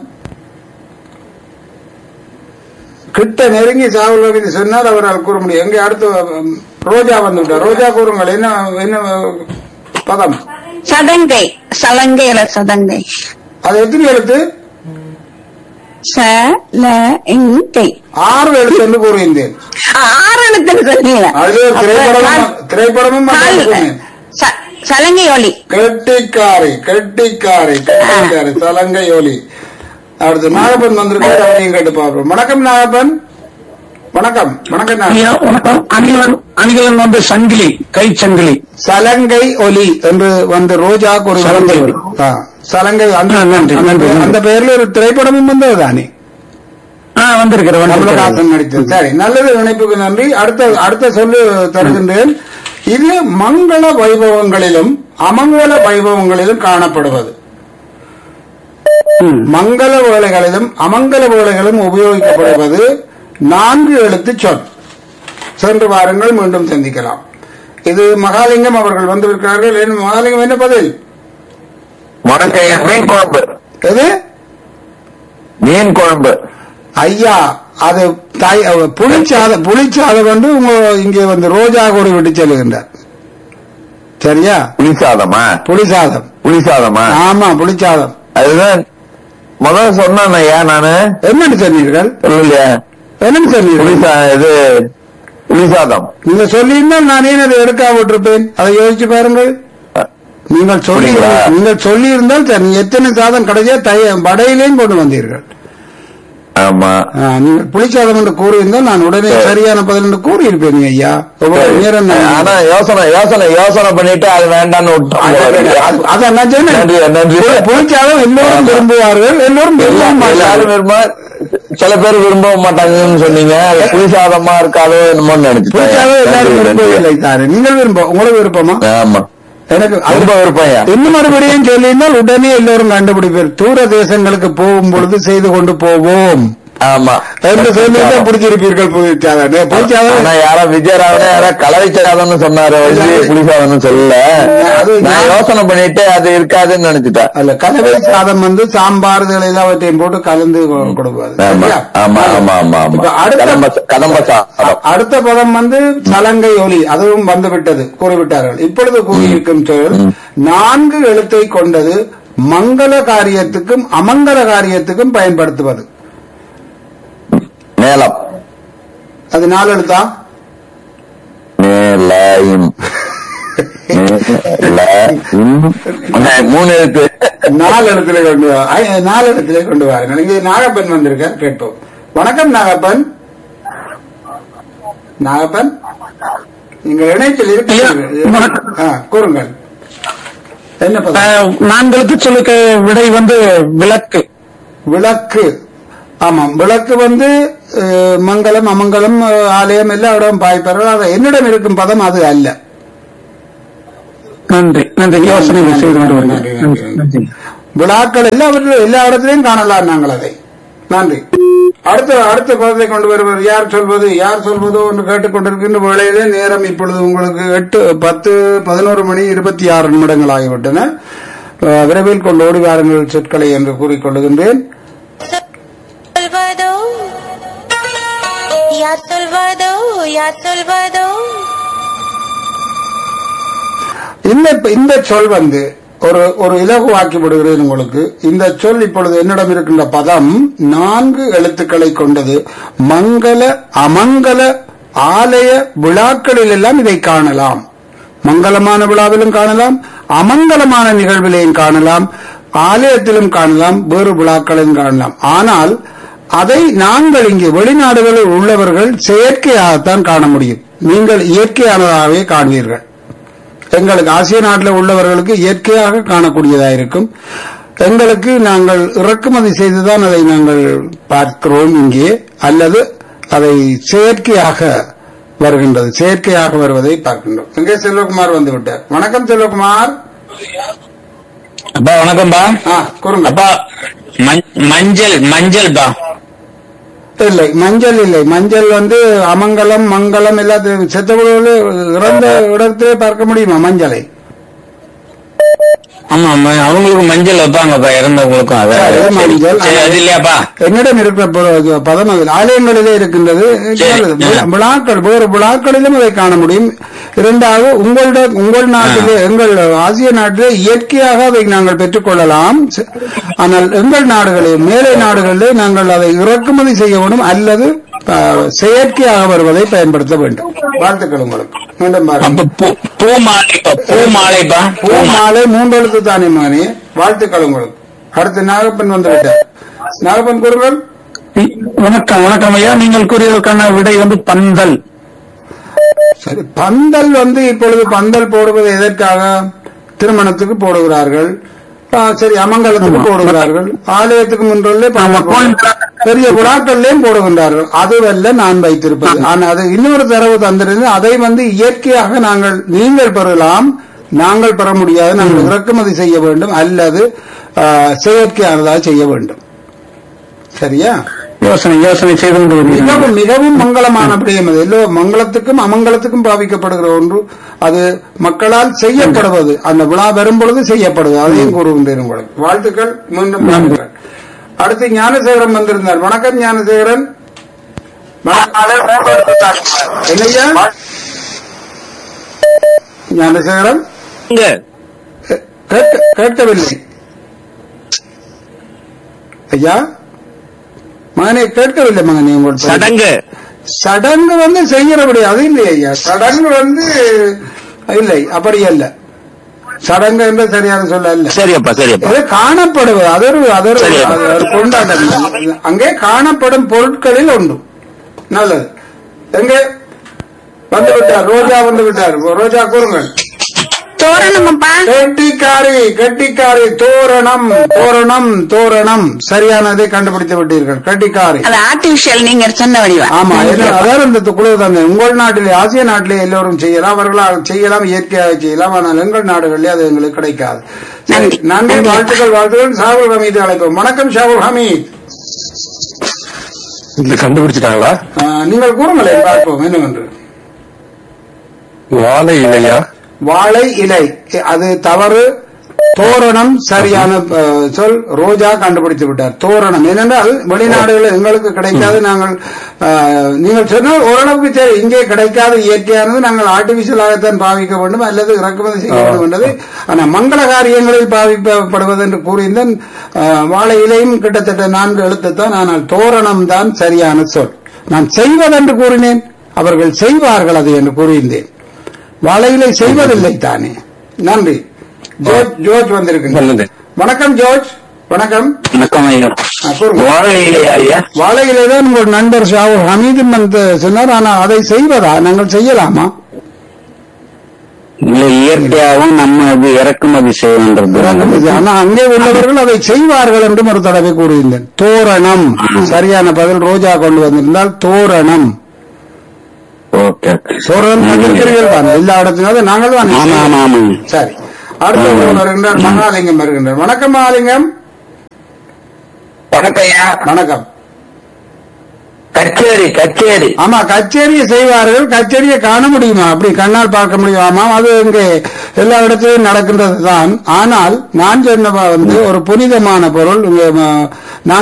கிட்ட நெருங்கி சாவல் வகை சொன்னால் அவரால் கூற முடியும் எங்க அடுத்து ம், ரோஜா வந்து விட்டார் ரோஜா கூறுங்கள் என்ன என்ன பதம் சதங்கை சலங்கையில சதங்கை அது எத்தனை எழுத்து ச ல இங்கை ஆறு எழுத்து என்று கூறுகின்றேன் ஆறு எழுத்துன்னு சொன்னீங்க அது திரைப்படமும் திரைப்படமும் கால்- சொன்னேன். ச- சலங்கை ஒலி கெட்டிக்காரி கெட்டிக்காரி கெட்டிக்காரி தலங்கை ஒலி அடுத்து நாகப்பன் வந்திருக்காரு அவரையும் கேட்டு பார்ப்போம் வணக்கம் நாகப்பன் வணக்கம் வணக்கம் நாகப்பன். வணக்கம் அணிகலன் அணிகலன் வந்து சங்கிலி கை சங்கிலி சலங்கை ஒலி என்று வந்து ரோஜா ஒரு சலங்கை ஒலி. ஆ, சலங்கை அந்த ஆ, நன்றி, அந்த- நன்றி, நன்றி. அந்த பெயர்ல ஒரு திரைப்படமும் வந்தது தானே ஆ வந்திருக்கிறேன் வந்திருக்கிறேன் கமலஹாசன் நடித்தது சரி நல்லது இணைப்புக்கு நன்றி அடுத்த அடுத்த சொல்லு தருகின்றேன் இது மங்கள வைபவங்களிலும் அமங்கல வைபவங்களிலும் காணப்படுவது ம். மங்கள வேளைகளிலும் அமங்கல வேளைகளிலும் உபயோகிக்கப்படுவது நான்கு எழுத்து சொல் சென்று வாருங்கள் மீண்டும் சந்திக்கலாம் இது மகாலிங்கம் அவர்கள் வந்திருக்கிறார்கள் என் மகாலிங்கம் என்ன பதில் வணக்கம் மீன் குழம்பு எது மீன் குழம்பு ஐயா அது தாய் அவ புளிச்சாதம் புளிச்சாதம் வந்து உங்க இங்கே வந்து ரோஜா கூறி விட்டு செல்லுகின்றார் சரியா புளிசாதமா புளிசாதம் புளிசாதமா ஆமா புளிச்சாதம் அதுதான் முதல்ல சொன்னேன் ஐயா நானு என்னன்னு சொன்னீர்கள் சொல்லலையா என்னன்னு சொன்னீர்கள் புளிசா இது புளிசாதம் நீங்க சொல்லியிருந்தால் நான் ஏன் அதை எடுக்காம விட்டிருப்பேன் அதை யோசிச்சு பாருங்கள் நீங்கள் சொல்லி அப்படிங்களா? நீங்கள் சொல்லி இருந்தால் சரி, நீ எத்தனை சாதம் கிடைச்சா தைய வடையிலையும் கொண்டு வந்தீர்கள் ஆமா ஆ, நீங்கள் புளிச்சாதம் என்று கூறியிருந்தால் நான் உடனே சரி. சரியான பதில் என்று கூறியிருப்பேன் ஐயா எவ்வளவு நேரம் நான் ஆனா யோசனை யோசனை யோசனை பண்ணிட்டு அது வேண்டாம்னு விட்டுருவோம். அதான் நான் சொன்னேன். நன்றி, நன்றி. புளி- புளிச்சாதம் எல்லோரும் ஆமா. விரும்புவார்கள் எல்லோரும் விரும்ப எல்லா- எல்லாரும் மாட்டார்கள் விரும்ப சில பேர் விரும்ப மாட்டாங்கன்னு சொன்னீங்க அது புளிசாதமா இருக்காதோ என்னமோ புளிச்சாதம் எல்லாரும் விரும்பவில்லை நினைச்சிட்டேன் தானே நீங்கள் விரும்ப உங்களுக்கு விருப்பமா ஆமா எனக்கு அது- ரொம்ப விருப்பம்யா இன்னும் மறுபடியும் சொல்லியிருந்தால் உடனே எல்லோரும் கண்டுபிடிப்பீர் தூர தேசங்களுக்கு போகும் பொழுது செய்து கொண்டு போவோம் ஆமா என்று சொல்லிதான் பிடிச்சிருப்பீர்கள் புளிச்சாதம் ஆனா புளிச்சாதம் யாரோ விஜயராவனே யாரோ கலவை சாதம்னு சொன்னாரு ஒழிஞ்சு புளிசாதம்னு சொல்லல அது நான் நான்- யோசனை பண்ணிட்டு அது இருக்காதுன்னு நினைச்சிட்டேன் அல்ல கலவை சாதம் வந்து சாம்பார்கள் எல்லாவற்றையும் போட்டு கலந்து கொ- கொடுப்பாரு ஆமா சரியா? ஆமா ஆமா ஆமா ஆமா இப்ப அடுத்த- கதம்ப கதம்ப சாதம் அடுத்த பதம் வந்து சலங்கை ஒலி அதுவும் வந்து விட்டது கூறிவிட்டார்கள் இப்பொழுது கூறியிருக்கும் சொல் நான்கு எழுத்தை கொண்டது மங்கள காரியத்துக்கும் அமங்கல காரியத்துக்கும் பயன்படுத்துவது மேலம் அது நாலு எழுத்தா மேலையும் இல்ல, இன்னும் மூணு எழுத்து நாலு இடத்துல கொண்டு வா ஐ- நாலு இடத்துல கொண்டு வாருங்கள் இங்கே நாகப்பன் வந்திருக்கார் கேட்போம் வணக்கம் நாகப்பன் நாகப்பன் நீங்கள் இணைப்பில் இருக்கிறீர்கள் ஆ, கூறுங்கள் என்ன பதம் நான்களுக்கு சொல்லுக்கு விடை வந்து விளக்கு விளக்கு ஆமாம் விளக்கு வந்து அஹ், மங்களம் அமங்கலம் அஹ், ஆலயம் எல்லா இடம் பாய்ப்பார்கள் அது என்னிடம் இருக்கும் பதம் அது அல்ல நன்றி நன்றி யோசனை செய்து கொண்டு வருகிறேன் நன்றி, நன்றி, நன்றி. நன்றி. விழாக்கள் எல்லாவற்றிலும் எல்லா இடத்திலையும் காணலாம் நாங்கள் அதை நன்றி அடுத்த அடுத்த பதத்தை கொண்டு வருவர் யார் சொல்வது யார் சொல்வதோ என்று கேட்டுக்கொண்டிருக்கின்ற வேளையிலே நேரம் இப்பொழுது உங்களுக்கு எட்டு பத்து பதினோரு மணி இருபத்தி ஆறு நிமிடங்கள் ஆகிவிட்டன அஹ், விரைவில் கொண்டு ஓடி வாருங்கள் சொற்களை என்று கூறிக்கொள்ளுகின்றேன் சொல்வதோ யார் சொல்வதோ யார் சொல்வதோ இந்த இந்த சொல் வந்து ஒரு ஒரு இலகுவாக்கி விடுகிறேன் உங்களுக்கு இந்த சொல் இப்பொழுது என்னிடம் இருக்கின்ற பதம் நான்கு எழுத்துக்களை கொண்டது மங்கள அமங்கல ஆலய விழாக்களில் எல்லாம் இதை காணலாம் மங்களமான விழாவிலும் காணலாம் அமங்கலமான நிகழ்விலையும் காணலாம் ஆலயத்திலும் காணலாம் வேறு விழாக்களிலும் காணலாம் ஆனால் அதை நாங்கள் இங்கே வெளிநாடுகளில் உள்ளவர்கள் செயற்கையாகத்தான் காண முடியும் நீங்கள் இயற்கையானதாகவே காண்பீர்கள் எங்களுக்கு ஆசிய நாட்டில் உள்ளவர்களுக்கு இயற்கையாக காணக்கூடியதாக இருக்கும் எங்களுக்கு நாங்கள் இறக்குமதி செய்துதான் அதை நாங்கள் பார்க்கிறோம் இங்கே அல்லது அதை செயற்கையாக வருகின்றது செயற்கையாக வருவதை பார்க்கின்றோம் எங்கே செல்வகுமார் வந்து விட்டார் வணக்கம் செல்வகுமார் அப்பா வணக்கம்பா ஆ கூறுங்க அப்பா மஞ்- மஞ்சள் மஞ்சள் பா இல்லை மஞ்சள் இல்லை மஞ்சள் வந்து அமங்கலம் மங்கலம் எல்லாத்தையும் செத்தவர்களே இறந்த இடத்திலே பார்க்க முடியுமா மஞ்சளை ஆமா ஆமா அவங்களுக்கு மஞ்சள் வைப்பாங்கப்பா இறந்தவங்களுக்கும் அது சரி, சரி. மஞ்சள். சரி, அது இல்லையாப்பா என்னிடம் இருக்கிற ப- பதம் அதில் ஆலயங்களிலே இருக்கின்றது சரி. விழா- விழாக்கள் வேறு விழாக்களிலும் அதை காண முடியும் இரண்டாவது உங்களோட உங்கள் நாட்டிலே எங்கள் ஆசிய நாட்டிலே இயற்கையாக அதை நாங்கள் பெற்றுக்கொள்ளலாம் ச- ஆனால் எங்கள் நாடுகளில் மேலை நாடுகளிலே நாங்கள் அதை இறக்குமதி செய்ய வேண்டும் அல்லது ஆ, செயற்கையாக வருவதை பயன்படுத்த வேண்டும் வாழ்த்துக்கள் உங்களுக்கு மீண்டும் பாருங்கள் அப்ப பூ- பூ மாலைப்பா பூ மாலைப்பா பூ மாலை மூன்றெழுத்து தானே மானே வாழ்த்துக்கள் உங்களுக்கு அடுத்து நாகப்பன் வந்து விட்டார் நாகப்பன் கூறுங்கள் வணக்கம் வணக்கம் ஐயா நீங்கள் கூறியதற்கான விடை வந்து பந்தல் சரி பந்தல் வந்து இப்பொழுது பந்தல் போடுவது எதற்காக திருமணத்துக்கு போடுகிறார்கள் ஆ, சரி அமங்கலத்துக்கு போடுகிறார்கள் ஆலயத்துக்கு முன்றே பந்தல் போடு- பெரிய விழாக்கள்லயும் போடுகின்றார்கள் அதுவல்ல நான் வைத்திருப்பது ஆனால் அது இன்னொரு தரவு தந்திருந்து அதை வந்து இயற்கையாக நாங்கள் நீங்கள் பெறலாம் நாங்கள் பெற முடியாது நாங்கள் இறக்குமதி செய்ய வேண்டும் அல்லது ஆ, செயற்கையானதாக செய்ய வேண்டும் சரியா யோசனை யோசனை செய்து கொண்டு வருகிறேன் மிகவும் மிகவும் மங்களமான விடயம் அது எல்லோ மங்களத்துக்கும் அமங்கலத்துக்கும் பாவிக்கப்படுகிற ஒன்று அது மக்களால் செய்யப்படுவது அந்த விழா வரும் பொழுது செய்யப்படுவது அதையும் கூறுகின்றேன் உங்களுக்கு வாழ்த்துக்கள் மீண்டும் வாழ்த்துக்கள் அடுத்து ஞானசேகரன் வந்திருந்தார் வணக்கம் ஞானசேகரன் என்னையா ஞானசேகரன் இங்க கே- கேட்க- கேட்கவில்லை ஐயா மகனே கேட்கவில்லை மகனே உங்கள் சடங்கு சடங்கு வந்து செய்கிறபடி அது இல்லை ஐயா சடங்கு வந்து இல்லை அப்படி அல்ல சடங்கு என்று சரியான சொல்ல அல்ல சரியப்பா சரியப்பா அது காணப்படுவது அது ஒரு அது ஒரு சரி. அது ஒரு கொண்டாட்டம் அங்கே காணப்படும் பொருட்களில் ஒன்று நல்லது எங்கே வந்து விட்டார் ரோஜா வந்து விட்டார் ரோஜா கூறுங்கள் தோரணமப்பா கெட்டிக்காரி கெட்டிக்காரி தோரணம் தோரணம் தோரணம் சரியானதை கண்டுபிடித்து விட்டீர்கள் கெட்டிக்காரி அது ஆர்டிபிஷியல் நீங்க சொன்ன வடிவா ஆமா என்ன- அதாவது இந்த குழு தந்தை உங்கள் நாட்டிலே ஆசிய நாட்டிலே எல்லோரும் செய்யலாம் அவர்களால் செய்யலாம் இயற்கையாக செய்யலாம் ஆனால் எங்கள் நாடுகளிலே அது எங்களுக்கு கிடைக்காது சரி நன்றி. நன்றி நன்றி. வாழ்த்துக்கள் வாழ்த்துக்கள் ஷாகுல் ஹமீது அழைப்போம் வணக்கம் ஷாகுல் ஹமீத் இது கண்டுபிடிச்சிட்டாங்களா ஆ, நீங்கள் கூறுங்களேன் பார்ப்போம் என்னவென்று வாழை இலையா வாழை இலை அது தவறு தோரணம் சரியான அஹ், சொல் ரோஜா கண்டுபிடித்து விட்டார் தோரணம் ஏனென்றால் வெளிநாடுகளில் எங்களுக்கு கிடைக்காது நாங்கள் அஹ், நீங்கள் சொன்னால் ஓரளவுக்கு சரி இங்கே கிடைக்காத இயற்கையானது நாங்கள் ஆர்டிபிஷியலாகத்தான் பாவிக்க வேண்டும் அல்லது இறக்குமதி செய்ய வேண்டும் என்றது ஆனால் மங்கள காரியங்களில் பாவிக்கப்படுவது என்று கூறியிருந்தேன் அஹ், வாழை இலையும் கிட்டத்தட்ட நான்கு எழுத்துத்தான் ஆனால் தோரணம் தான் சரியான சொல் நான் செய்வதென்று கூறினேன் அவர்கள் செய்வார்கள் அது என்று கூறியிருந்தேன் வாழை இலை செய்வதில்லை தானே நன்றி ஜோர்ஜ் ஜோர்ஜ் வந்திருக்குங்க நல்லது வணக்கம் ஜோர்ஜ் வணக்கம் வணக்கம் ஐயா ஆ, சொல்லுங்க. வாழை இலையா ஐயா வாழை இலை தான் உங்கள் நண்பர் ஷாவுல் ஹமீதும் வந்து சொன்னார் ஆனா அதை செய்வதா நாங்கள் செய்யலாமா இல்ல இயற்கையாகவும் நம்ம அது இறக்குமதி செய்யன்றது ஆனா அங்கே உள்ளவர்கள் அதை செய்வார்கள் என்றும் ஒரு தடவை கூறியிருந்தேன் தோரணம் சரியான பதில் ரோஜா கொண்டு வந்திருந்தால் தோரணம் ஓகே தோரணம் பண்ணிருக்கிறீர்கள் தான் எல்லா இடத்திலும் நாங்கள் தான் ஆமா ஆமா ஆமாங்க சரி அடுத்த ஒருவர் வருகின்றார் மகாலிங்கம் வருகின்றார் வணக்கம் மகாலிங்கம் வணக்கம் ஐயா வணக்கம் கச்சேரி கச்சேரி ஆமா கச்சேரியை செய்வார்கள் கச்சேரியை காண முடியுமா அப்படி கண்ணால் பார்க்க முடியுமா அது இங்கே எல்லா இடத்திலும் நடக்கின்றது தான் ஆனால் நான் சொன்னவா வந்து ஒரு புனிதமான பொருள் இங்கே ம- நான்